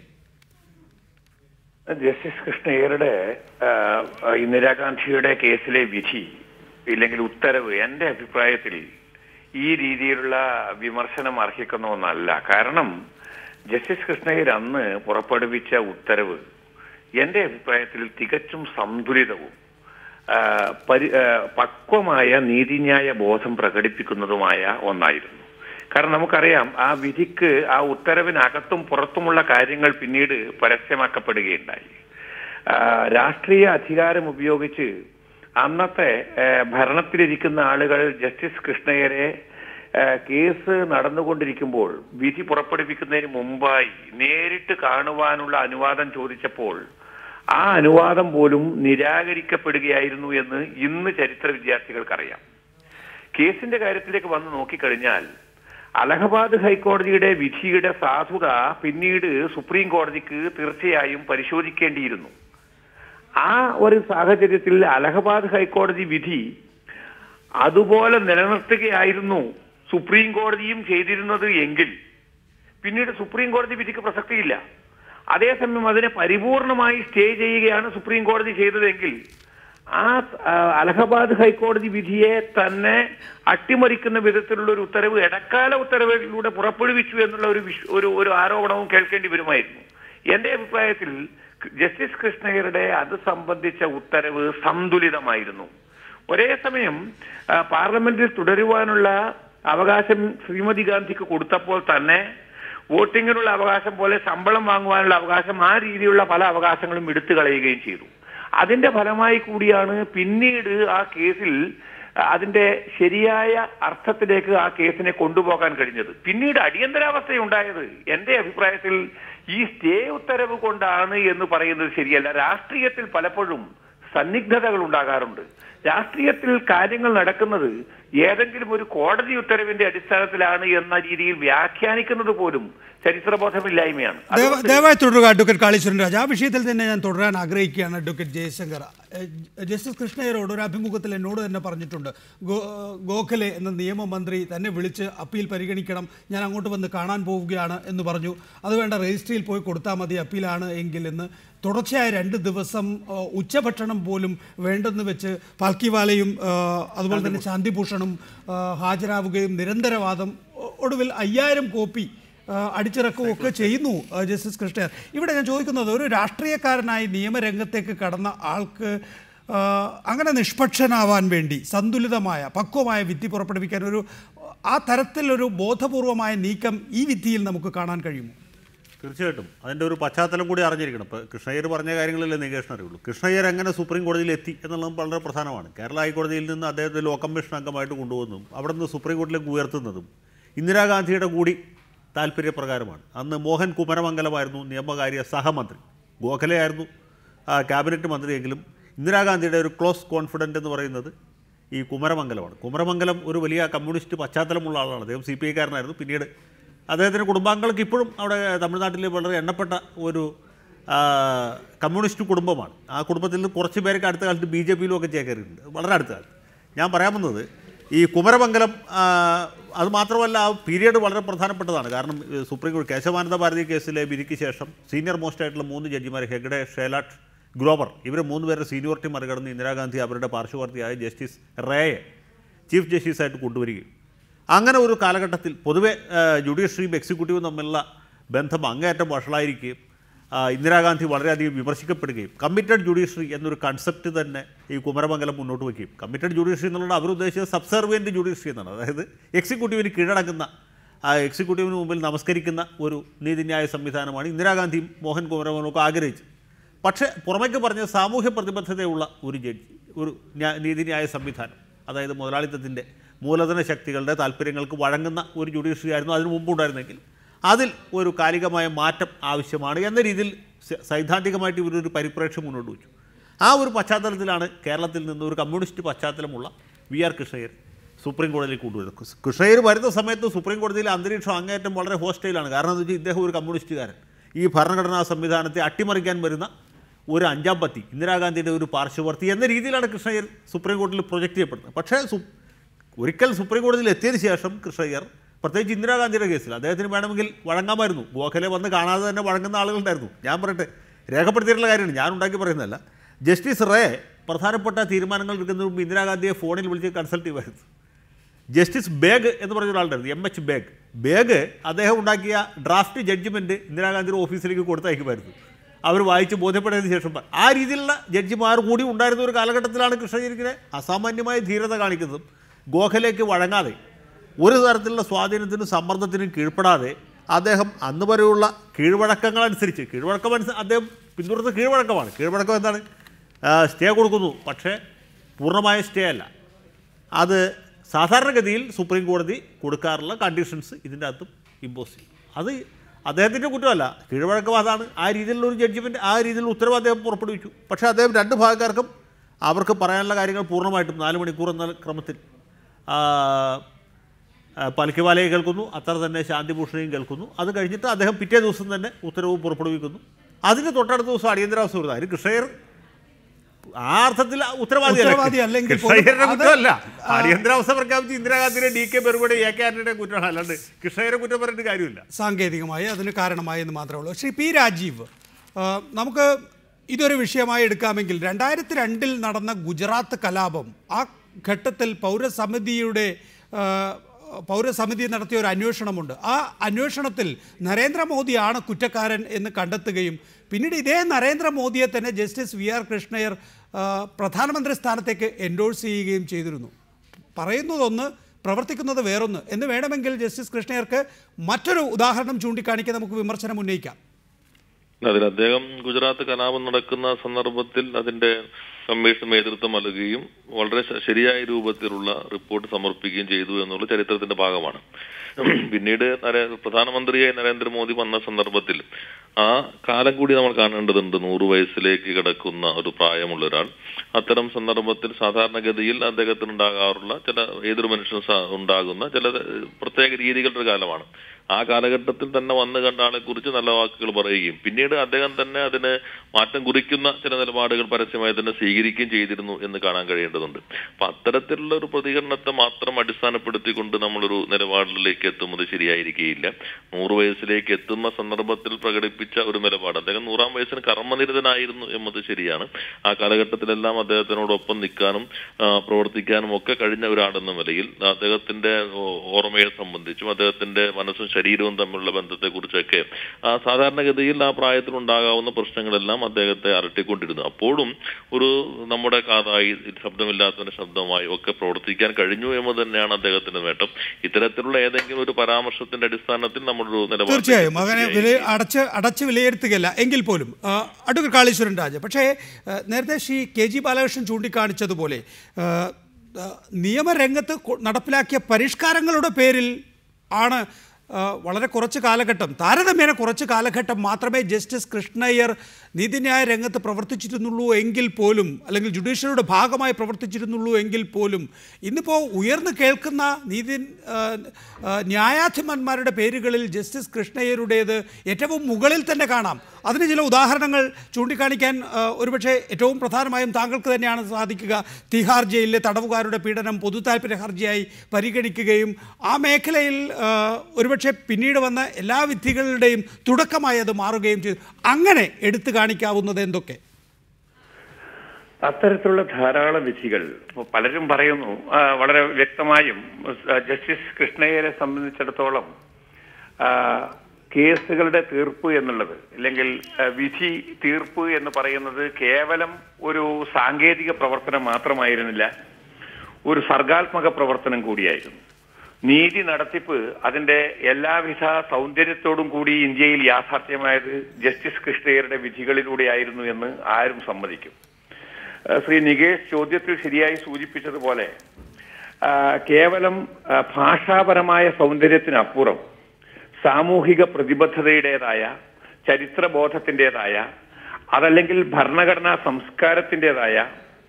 ജസ്റ്റിസ് കൃഷ്ണയ്യരുടെ ആ, ഇന്ദിരാഗാന്ധിയുടെ കേസിലെ വിധി ഇല്ലെങ്കിൽ ഉത്തരവ് എന്റെ അഭിപ്രായത്തിൽ ഈ രീതിയിലുള്ള വിമർശനം അർഹിക്കുന്ന ഒന്നല്ല കാരണം ജസ്റ്റിസ് കൃഷ്ണയ്യർ അന്ന് പുറപ്പെടുവിച്ച ഉത്തരവ് എന്റെ അഭിപ്രായത്തിൽ തികച്ചും സന്തുലിതവും ആ, പരി ആ, പക്വമായ നീതിന്യായ ബോധം പ്രകടിപ്പിക്കുന്നതുമായ ഒന്നായിരുന്നു കാരണം നമുക്കറിയാം ആ വിധിക്ക് ആ ഉത്തരവിനകത്തും പുറത്തുമുള്ള കാര്യങ്ങൾ പിന്നീട് പരസ്യമാക്കപ്പെടുകയുണ്ടായി ആ, രാഷ്ട്രീയ അധികാരം ഉപയോഗിച്ച് അന്നത്തെ ആ, ഭരണത്തിലിരിക്കുന്ന ആളുകൾ ജസ്റ്റിസ് കൃഷ്ണയ്യരെ ആ, കേസ് നടന്നുകൊണ്ടിരിക്കുമ്പോൾ വിധി പുറപ്പെടുവിക്കുന്നതിന് മുമ്പായി നേരിട്ട് കാണുവാനുള്ള അനുവാദം ചോദിച്ചപ്പോൾ ആ അനുവാദം പോലും നിരാകരിക്കപ്പെടുകയായിരുന്നു എന്ന് ഇന്ന് ചരിത്ര വിദ്യാർത്ഥികൾക്കറിയാം കേസിന്റെ കാര്യത്തിലേക്ക് വന്ന് നോക്കിക്കഴിഞ്ഞാൽ അലഹബാദ് ഹൈക്കോടതിയുടെ വിധിയുടെ സാധുത പിന്നീട് സുപ്രീം കോടതിക്ക് തീർച്ചയായും പരിശോധിക്കേണ്ടിയിരുന്നു ആ ഒരു സാഹചര്യത്തിൽ അലഹബാദ് ഹൈക്കോടതി വിധി അതുപോലെ നിലനിർത്തുകയായിരുന്നു സുപ്രീം കോടതിയും ചെയ്തിരുന്നത് എങ്കിൽ പിന്നീട് സുപ്രീം കോടതി വിധിക്ക് പ്രസക്തിയില്ല അതേസമയം അതിനെ പരിപൂർണമായി സ്റ്റേ ചെയ്യുകയാണ് സുപ്രീം കോടതി ചെയ്തതെങ്കിൽ ആ ആ, അലഹബാദ് ഹൈക്കോടതി വിധിയെ തന്നെ അട്ടിമറിക്കുന്ന വിധത്തിലുള്ള ഒരു ഉത്തരവ് ഇടക്കാല ഉത്തരവിലൂടെ പുറപ്പെടുവിച്ചു എന്നുള്ള ഒരു വിഷ്- ഒരു ഒരു ആരോപണവും കേൾക്കേണ്ടി വരുമായിരുന്നു എന്റെ അഭിപ്രായത്തിൽ ജസ്റ്റിസ് കൃഷ്ണയ്യരുടെ അത് സംബന്ധിച്ച ഉത്തരവ് സന്തുലിതമായിരുന്നു ഒരേ സമയം ആ, പാർലമെന്റിൽ തുടരുവാനുള്ള അവകാശം ശ്രീമതി ഗാന്ധിക്ക് കൊടുത്തപ്പോൾ തന്നെ വോട്ടിങ്ങിനുള്ള അവകാശം പോലെ ശമ്പളം വാങ്ങുവാനുള്ള അവകാശം ആ രീതിയിലുള്ള പല അവകാശങ്ങളും എടുത്തു കളയുകയും ചെയ്തു അതിന്റെ ഫലമായി കൂടിയാണ് പിന്നീട് ആ കേസിൽ അതിന്റെ ശരിയായ അർത്ഥത്തിലേക്ക് ആ കേസിനെ കൊണ്ടുപോകാൻ കഴിഞ്ഞത് പിന്നീട് അടിയന്തരാവസ്ഥ ഉണ്ടായത് എന്റെ അഭിപ്രായത്തിൽ ഈ സ്റ്റേ ഉത്തരവ് കൊണ്ടാണ് എന്ന് പറയുന്നത് ശരിയല്ല രാഷ്ട്രീയത്തിൽ പലപ്പോഴും സന്നിഗ്ധതകൾ ഉണ്ടാകാറുണ്ട് രാഷ്ട്രീയത്തിൽ കാര്യങ്ങൾ നടക്കുന്നത് ഏതെങ്കിലും ഒരു കോടതി ഉത്തരവിന്റെ അടിസ്ഥാനത്തിലാണ് എന്ന രീതിയിൽ വ്യാഖ്യാനിക്കുന്നത് പോലും ചരിത്രബോധമില്ലായ്മയാണ് ദയവ- അതുകൊണ്ട് ദയവായി തുടരുക അഡ്വക്കേറ്റ് കാളീശ്വരൻ രാജ് ആ വിഷയത്തിൽ തന്നെ ഞാൻ തുടരാൻ ആഗ്രഹിക്കുകയാണ് അഡ്വക്കേറ്റ് ജയശങ്കർ എഹ്, ജസ്റ്റിസ് കൃഷ്ണയ്യരോട് ഒരു അഭിമുഖത്തിൽ എന്നോട് തന്നെ പറഞ്ഞിട്ടുണ്ട് ഗോ ഗോഖലെ എന്ന നിയമമന്ത്രി തന്നെ വിളിച്ച് അപ്പീൽ പരിഗണിക്കണം ഞാൻ അങ്ങോട്ട് വന്ന് കാണാൻ പോവുകയാണ് എന്ന് പറഞ്ഞു അത് വേണ്ട രജിസ്ട്രിയിൽ പോയി കൊടുത്താൽ മതി അപ്പീലാണ് എങ്കിൽ എന്ന് തുടർച്ചയായ രണ്ട് ദിവസം ആ, ഉച്ചഭക്ഷണം പോലും വേണ്ടെന്ന് വെച്ച് പാൽക്കിവാലയും ആ, അതുപോലെ തന്നെ ശാന്തിഭൂഷണും ആ, ഹാജരാവുകയും നിരന്തരവാദം ഒ- ഒടുവിൽ അയ്യായിരം കോപ്പി ആ, അടിച്ചിറക്കുകയും ഒക്കെ ചെയ്യുന്നു ആ, ജസ്റ്റിസ് കൃഷ്ണയർ ഇവിടെ ഞാൻ ചോദിക്കുന്നത് ഒരു രാഷ്ട്രീയക്കാരനായി നിയമരംഗത്തേക്ക് കടന്ന ആൾക്ക് ആ, അങ്ങനെ നിഷ്പക്ഷനാവാൻ വേണ്ടി സന്തുലിതമായ പക്വമായ വിധി പുറപ്പെടുവിക്കാൻ ഒരു ആ തരത്തിലൊരു ബോധപൂർവമായ നീക്കം ഈ വിധിയിൽ നമുക്ക് കാണാൻ കഴിയുമോ തീർച്ചയായിട്ടും അതിൻ്റെ ഒരു പശ്ചാത്തലം കൂടി അറിഞ്ഞിരിക്കണം ഇപ്പോൾ കൃഷ്ണയ്യർ പറഞ്ഞ കാര്യങ്ങളല്ലേ നികേഷൻ അറിയുള്ളൂ കൃഷ്ണയ്യർ എങ്ങനെ സുപ്രീം കോടതിയിൽ എത്തി എന്നുള്ളതും വളരെ പ്രധാനമാണ് കേരള ഹൈക്കോടതിയിൽ നിന്ന് അദ്ദേഹത്തെ ലോ കമ്മീഷൻ അംഗമായിട്ട് കൊണ്ടുപോകുന്നതും അവിടെ നിന്ന് സുപ്രീം കോടതിയിലേക്ക് ഉയർത്തുന്നതും ഇന്ദിരാഗാന്ധിയുടെ കൂടി താല്പര്യപ്രകാരമാണ് അന്ന് മോഹൻ കുമരമംഗലമായിരുന്നു നിയമകാര്യ സഹമന്ത്രി ഗോഖലെയായിരുന്നു ആ, ക്യാബിനറ്റ് മന്ത്രിയെങ്കിലും ഇന്ദിരാഗാന്ധിയുടെ ഒരു ക്ലോസ് കോൺഫിഡൻ്റ് എന്ന് പറയുന്നത് ഈ കുമരമംഗലമാണ് കുമരമംഗലം ഒരു വലിയ കമ്മ്യൂണിസ്റ്റ് പശ്ചാത്തലമുള്ള ആളാണ് അദ്ദേഹം സി പി ഐക്കാരനായിരുന്നു പിന്നീട് അദ്ദേഹത്തിൻ്റെ കുടുംബാംഗങ്ങൾക്ക് ഇപ്പോഴും അവിടെ തമിഴ്നാട്ടിൽ വളരെ എണ്ണപ്പെട്ട ഒരു ആ, കമ്മ്യൂണിസ്റ്റ് കുടുംബമാണ് ആ കുടുംബത്തിൽ നിന്ന് കുറച്ച് പേരൊക്കെ അടുത്ത കാലത്ത് ബി ജെ പിയിലും ഒക്കെ ചേക്കേറിയിട്ടുണ്ട് വളരെ അടുത്ത കാലത്ത് ഞാൻ പറയാൻ വന്നത് ഈ കുമരമംഗലം ആ, അത് മാത്രമല്ല ആ പീരിയഡ് വളരെ പ്രധാനപ്പെട്ടതാണ് കാരണം ഏ, സുപ്രീം കോടതി കേശവാനന്ദ ഭാരതി കേസിലെ വിധിക്ക് ശേഷം സീനിയർ മോസ്റ്റ് ആയിട്ടുള്ള മൂന്ന് ജഡ്ജിമാർ ഹെഗ്ഡെ ഷേലാട്ട് ഗ്രോവർ ഇവർ മൂന്ന് പേരുടെ സീനിയോറിറ്റി മറികടന്ന് ഇന്ദിരാഗാന്ധി അവരുടെ പാർശ്വവർത്തിയായ ജസ്റ്റിസ് റേയെ ചീഫ് ജസ്റ്റിസായിട്ട് കൊണ്ടുവരികയും അങ്ങനെ ഒരു കാലഘട്ടത്തിൽ പൊതുവെ ആ, ജുഡീഷ്യറിയും എക്സിക്യൂട്ടീവും തമ്മിലുള്ള ബന്ധം അങ്ങേയറ്റം വഷളായിരിക്കുകയും ആ, ഇന്ദിരാഗാന്ധി വളരെയധികം വിമർശിക്കപ്പെടുകയും കമ്മിറ്റഡ് ജുഡീഷ്യറി എന്നൊരു കൺസെപ്റ്റ് തന്നെ ഈ കുമരമംഗലം മുന്നോട്ട് വയ്ക്കുകയും കമ്മിറ്റഡ് ജുഡീഷ്യറി എന്നുള്ളത് അവരുദ്ദേശിച്ചത് സബ്സർവിയൻറ്റ് ജുഡീഷ്യറി എന്നാണ് അതായത് എക്സിക്യൂട്ടീവിന് കീഴടങ്ങുന്ന ആ എക്സിക്യൂട്ടീവിന് മുമ്പിൽ നമസ്കരിക്കുന്ന ഒരു നീതിന്യായ സംവിധാനമാണ് ഇന്ദിരാഗാന്ധിയും മോഹൻ കുമരമംഗലവും ഒക്കെ ആഗ്രഹിച്ചത് പക്ഷേ പുറമേക്ക് പറഞ്ഞ സാമൂഹ്യ പ്രതിബദ്ധതയുള്ള ഒരു ജഡ്ജി ഒരു ന്യാ- നീതിന്യായ സംവിധാനം അതായത് മുതലാളിത്തത്തിൻ്റെ മൂലധന ശക്തികളുടെ താല്പര്യങ്ങൾക്ക് വഴങ്ങുന്ന ഒരു ജുഡീഷ്യറി ആയിരുന്നു അതിനു മുമ്പ് ഉണ്ടായിരുന്നെങ്കിൽ അതിൽ ഒരു കാലികമായ മാറ്റം ആവശ്യമാണ് എന്ന രീതിയിൽ സ- സൈദ്ധാന്തികമായിട്ട് ഇവരൊരു പരിപ്രേക്ഷ്യം മുന്നോട്ട് വെച്ചു ആ ഒരു പശ്ചാത്തലത്തിലാണ് കേരളത്തിൽ നിന്ന് ഒരു കമ്മ്യൂണിസ്റ്റ് പശ്ചാത്തലമുള്ള വി ആർ കൃഷ്ണയ്യർ സുപ്രീം കോടതിയിൽ കൊണ്ടുവരുന്നത് കൃ- കൃഷ്ണയ്യർ വരുന്ന സമയത്ത് സുപ്രീം കോടതിയിലെ അന്തരീക്ഷം അങ്ങേറ്റം വളരെ ഹോസ്റ്റൈലാണ് കാരണം എന്ന് വെച്ചാൽ ഇദ്ദേഹം ഒരു കമ്മ്യൂണിസ്റ്റുകാരൻ ഈ ഭരണഘടനാ സംവിധാനത്തെ അട്ടിമറിക്കാൻ വരുന്ന ഒരു അഞ്ചാം പത്തി ഇന്ദിരാഗാന്ധിയുടെ ഒരു പാർശ്വവർത്തി എന്ന രീതിയിലാണ് കൃഷ്ണയ്യർ സുപ്രീം കോടതിയിൽ പ്രൊജക്റ്റ് ചെയ്യപ്പെടുന്നത് പക്ഷേ സു ഒരിക്കൽ സുപ്രീം കോടതിയിൽ എത്തിയതിന് ശേഷം കൃഷ്ണയ്യർ പ്രത്യേകിച്ച് ഇന്ദിരാഗാന്ധിയുടെ കേസിൽ അദ്ദേഹത്തിന് വേണമെങ്കിൽ വഴങ്ങാമായിരുന്നു ഗോഖലെ വന്ന് കാണാതെ തന്നെ വഴങ്ങുന്ന ആളുകളുണ്ടായിരുന്നു ഞാൻ പറയട്ടെ രേഖപ്പെടുത്തിയിട്ടുള്ള കാര്യമാണ് ഞാൻ ഉണ്ടാക്കി പറയുന്നതല്ല ജസ്റ്റിസ് റേ പ്രധാനപ്പെട്ട തീരുമാനങ്ങൾ എടുക്കുന്നതിന് മുമ്പ് ഇന്ദിരാഗാന്ധിയെ ഫോണിൽ വിളിച്ച് കൺസൾട്ട് ചെയ്യുമായിരുന്നു ജസ്റ്റിസ് ബേഗ് എന്ന് പറഞ്ഞ ഒരാളുണ്ടായിരുന്നു എം എച്ച് ബേഗ് ബേഗ് അദ്ദേഹം ഉണ്ടാക്കിയ ഡ്രാഫ്റ്റ് ജഡ്ജ്മെൻറ്റ് ഇന്ദിരാഗാന്ധിയുടെ ഓഫീസിലേക്ക് കൊടുത്തയക്കുമായിരുന്നു അവർ വായിച്ച് ബോധ്യപ്പെട്ടതിന് ശേഷം പ- ആ രീതിയിലുള്ള ജഡ്ജിമാർ കൂടി ഉണ്ടായിരുന്ന ഒരു കാലഘട്ടത്തിലാണ് കൃഷ്ണജിരിക്കിനെ അസാമാന്യമായ ധീരത കാണിക്കുന്നതും ഗോഖലേക്ക് വഴങ്ങാതെ ഒരു തരത്തിലുള്ള സ്വാധീനത്തിനും സമ്മർദ്ദത്തിനും കീഴ്പ്പെടാതെ അദ്ദേഹം അന്ന് വരെയുള്ള കീഴ്വഴക്കങ്ങളനുസരിച്ച് കീഴ്വഴക്കം അനുസരിച്ച് അദ്ദേഹം പിന്തുടർന്ന കീഴ്വഴക്കമാണ് കീഴ്വഴക്കം എന്താണ് ആ, സ്റ്റേ കൊടുക്കുന്നു പക്ഷേ പൂർണ്ണമായ സ്റ്റേ അല്ല അത് സാധാരണഗതിയിൽ സുപ്രീം കോടതി കൊടുക്കാറുള്ള കണ്ടീഷൻസ് ഇതിൻ്റെ അകത്തും ഇമ്പോസ് ചെയ്യും അത് അദ്ദേഹത്തിൻ്റെ കുറ്റമല്ല കീഴ്വഴക്കം അതാണ് ആ രീതിയിലുള്ള ഒരു ജഡ്ജ്മെൻറ്റ് ആ രീതിയിലുള്ള ഉത്തരവ് അദ്ദേഹം പുറപ്പെടുവിച്ചു പക്ഷേ അദ്ദേഹം രണ്ട് ഭാഗക്കാർക്കും അവർക്ക് പറയാനുള്ള കാര്യങ്ങൾ പൂർണ്ണമായിട്ടും നാല് മണിക്കൂർ എന്ന ക്രമത്തിൽ ആ, ആ, പൽക്കിവാലയെ കേൾക്കുന്നു അത്ര തന്നെ ശാന്തിഭൂഷണെയും കേൾക്കുന്നു അത് കഴിഞ്ഞിട്ട് അദ്ദേഹം പിറ്റേ ദിവസം തന്നെ ഉത്തരവ് പുറപ്പെടുവിക്കുന്നു അതിന് തൊട്ടടുത്ത ദിവസം അടിയന്തരാവസ്ഥ വരുന്നത് അതിന് കൃഷ്ണയർ ആ അർത്ഥത്തിൽ ഉത്തരവാദി ഉത്തരവാദി അല്ലെങ്കിൽ പോലും കൃഷ്ണയ്യരുടെ അത് കുറ്റമല്ല അടിയന്തരാവസ്ഥ പ്രഖ്യാപിച്ച് ഇന്ദിരാഗാന്ധിയുടെ ഡി കെ ബെറുപടി എ കെ ആന്റണിയുടെ കുറ്റമാണ് അല്ലാണ്ട് കൃഷ്ണയ്യരെ കുറ്റം പറഞ്ഞിട്ട് കാര്യമില്ല സാങ്കേതികമായി അതിന് കാരണമായി എന്ന് മാത്രമേ ഉള്ളൂ ശ്രീ പി രാജീവ് ആ, നമുക്ക് ഇതൊരു വിഷയമായി എടുക്കാമെങ്കിൽ രണ്ടായിരത്തി രണ്ടിൽ നടന്ന ഗുജറാത്ത് കലാപം ആ ഘട്ടത്തിൽ പൗരസമിതിയുടെ ആ, പൗരസമിതി നടത്തിയ ഒരു അന്വേഷണമുണ്ട് ആ അന്വേഷണത്തിൽ നരേന്ദ്രമോദിയാണ് കുറ്റക്കാരൻ എന്ന് കണ്ടെത്തുകയും പിന്നീട് ഇതേ നരേന്ദ്രമോദിയെ തന്നെ ജസ്റ്റിസ് വി ആർ കൃഷ്ണയർ ആ, പ്രധാനമന്ത്രി സ്ഥാനത്തേക്ക് എൻഡോഴ്സ് ചെയ്യുകയും ചെയ്തിരുന്നു പറയുന്നതൊന്ന് പ്രവർത്തിക്കുന്നത് വേറൊന്ന് എന്ന് വേണമെങ്കിൽ ജസ്റ്റിസ് കൃഷ്ണയർക്ക് മറ്റൊരു ഉദാഹരണം ചൂണ്ടിക്കാണിക്കാൻ നമുക്ക് വിമർശനം ഉന്നയിക്കാം അതിൽ അദ്ദേഹം ഗുജറാത്ത് കലാപം നടക്കുന്ന സന്ദർഭത്തിൽ അതിന്റെ കമ്മീഷൻ നേതൃത്വം നൽകുകയും വളരെ ശ- ശരിയായ രൂപത്തിലുള്ള റിപ്പോർട്ട് സമർപ്പിക്കുകയും ചെയ്തു എന്നുള്ള ചരിത്രത്തിന്റെ ഭാഗമാണ് പിന്നീട് നരേ- പ്രധാനമന്ത്രിയായി നരേന്ദ്രമോദി വന്ന സന്ദർഭത്തിൽ ആ കാലം കൂടി നമ്മൾ കാണേണ്ടതുണ്ട് നൂറ് വയസ്സിലേക്ക് കിടക്കുന്ന ഒരു പ്രായമുള്ള ഒരാൾ അത്തരം സന്ദർഭത്തിൽ സാധാരണഗതിയിൽ അദ്ദേഹത്തിന് ഉണ്ടാകാറുള്ള ചില ഏതൊരു മനുഷ്യനും സ- ഉണ്ടാകുന്ന ചില പ്രത്യേക രീതികളുടെ ഒരു കാലമാണ് ആ കാലഘട്ടത്തിൽ തന്നെ വന്നു കണ്ട ആളെ കുറിച്ച് നല്ല വാക്കുകൾ പറയുകയും പിന്നീട് അദ്ദേഹം തന്നെ അതിന് മാറ്റം കുറിക്കുന്ന ചില നിലപാടുകൾ പരസ്യമായി തന്നെ സ്വീകരിക്കുകയും ചെയ്തിരുന്നു എന്ന് കാണാൻ കഴിയേണ്ടതുണ്ട് അപ്പൊ അത്തരത്തിലുള്ള ഒരു പ്രതികരണത്തെ മാത്രം അടിസ്ഥാനപ്പെടുത്തിക്കൊണ്ട് നമ്മളൊരു നിലപാടിലേക്ക് എത്തുന്നത് ശരിയായിരിക്കുകയില്ല നൂറ് വയസ്സിലേക്ക് എത്തുന്ന സന്ദർഭത്തിൽ പ്രകടിപ്പിച്ച ഒരു നിലപാട് അദ്ദേഹം നൂറാം വയസ്സിന് കർമ്മനിരതനായിരുന്നു എന്നത് ശരിയാണ് ആ കാലഘട്ടത്തിലെല്ലാം അദ്ദേഹത്തിനോടൊപ്പം നിൽക്കാനും ആ, പ്രവർത്തിക്കാനും ഒക്കെ കഴിഞ്ഞ ഒരാളെന്ന നിലയിൽ അദ്ദേഹത്തിന്റെ ഓ- ഓർമ്മയെ സംബന്ധിച്ചും അദ്ദേഹത്തിന്റെ മനസ്സും ശരീരവും തമ്മിലുള്ള ബന്ധത്തെക്കുറിച്ചൊക്കെ ആ സാധാരണഗതിയിൽ ആ പ്രായത്തിൽ ഉണ്ടാകാവുന്ന പ്രശ്നങ്ങളെല്ലാം അദ്ദേഹത്തെ അലട്ടിക്കൊണ്ടിരുന്നു അപ്പോഴും ഒരു നമ്മുടെ കാതായി ശബ്ദമില്ലാത്തതിന്റെ ശബ്ദമായി ഒക്കെ പ്രവർത്തിക്കാൻ കഴിഞ്ഞു എന്ന് തന്നെയാണ് അദ്ദേഹത്തിന്റെ നേട്ടം ഇത്തരത്തിലുള്ള ഏതെങ്കിലും ഒരു പരാമർശത്തിന്റെ അടിസ്ഥാനത്തിൽ നമ്മളൊരു നിലപാട് തീർച്ചയായും അങ്ങനെ വില അടച്ച് അടച്ച് വിലയിരുത്തുകയല്ല എങ്കിൽ പോലും ആ, അഡ്വക്കേറ്റ് കാളീശ്വരൻ രാജ പക്ഷേ ആ, നേരത്തെ ശ്രീ കെ ജി ബാലകൃഷ്ണൻ ചൂണ്ടിക്കാണിച്ചതുപോലെ ആ, ആ, നിയമരംഗത്ത് കൊ- നടപ്പിലാക്കിയ പരിഷ്കാരങ്ങളുടെ പേരിൽ ആണ് ആ, വളരെ കുറച്ച് കാലഘട്ടം താരതമ്യേന കുറച്ച് കാലഘട്ടം മാത്രമേ ജസ്റ്റിസ് കൃഷ്ണയ്യർ നീതിന്യായ രംഗത്ത് പ്രവർത്തിച്ചിരുന്നുള്ളൂ എങ്കിൽ പോലും അല്ലെങ്കിൽ ജുഡീഷ്യറിയുടെ ഭാഗമായി പ്രവർത്തിച്ചിരുന്നുള്ളൂ എങ്കിൽ പോലും ഇന്നിപ്പോൾ ഉയർന്നു കേൾക്കുന്ന നീതി ആ, ആ, ന്യായാധിപന്മാരുടെ പേരുകളിൽ ജസ്റ്റിസ് കൃഷ്ണയ്യരുടേത് ഏറ്റവും മുകളിൽ തന്നെ കാണാം അതിന് ചില ഉദാഹരണങ്ങൾ ചൂണ്ടിക്കാണിക്കാൻ ആ, ഒരുപക്ഷെ ഏറ്റവും പ്രധാനമായും താങ്കൾക്ക് തന്നെയാണ് സാധിക്കുക തിഹാർ ജയിലിലെ തടവുകാരുടെ പീഡനം പൊതു താല്പര്യ ഹർജിയായി പരിഗണിക്കുകയും ആ മേഖലയിൽ ആ, ഒരുപക്ഷെ പിന്നീട് വന്ന എല്ലാ വിധികളുടെയും തുടക്കമായി അത് മാറുകയും ചെയ്തു അങ്ങനെ എടുത്തു കാണിക്കാവുന്നത് എന്തൊക്കെ അത്തരത്തിലുള്ള ധാരാളം വിധികൾ ഇപ്പൊ പലരും പറയുന്നു ആ, വളരെ വ്യക്തമായും ആ, ജസ്റ്റിസ് കൃഷ്ണയ്യരെ സംബന്ധിച്ചിടത്തോളം ആ, കേസുകളുടെ തീർപ്പ് എന്നുള്ളത് അല്ലെങ്കിൽ ആ, വിധി തീർപ്പ് എന്ന് പറയുന്നത് കേവലം ഒരു സാങ്കേതിക പ്രവർത്തനം മാത്രമായിരുന്നില്ല ഒരു സർഗാത്മക പ്രവർത്തനം കൂടിയായിരുന്നു നീതി നടത്തിപ്പ് അതിന്റെ എല്ലാവിധ സൗന്ദര്യത്തോടും കൂടി ഇന്ത്യയിൽ യാഥാർത്ഥ്യമായത് ജസ്റ്റിസ് കൃഷ്ണയ്യരുടെ വിധികളിലൂടെയായിരുന്നു എന്ന് ആരും സമ്മതിക്കും ആ, ശ്രീ നികേഷ് ചോദ്യത്തിൽ ശരിയായി സൂചിപ്പിച്ചതുപോലെ ആ, കേവലം ആ, ഭാഷാപരമായ സൗന്ദര്യത്തിനപ്പുറം സാമൂഹിക പ്രതിബദ്ധതയുടേതായ ചരിത്രബോധത്തിൻ്റെതായ അതല്ലെങ്കിൽ ഭരണഘടനാ സംസ്കാരത്തിൻ്റെതായ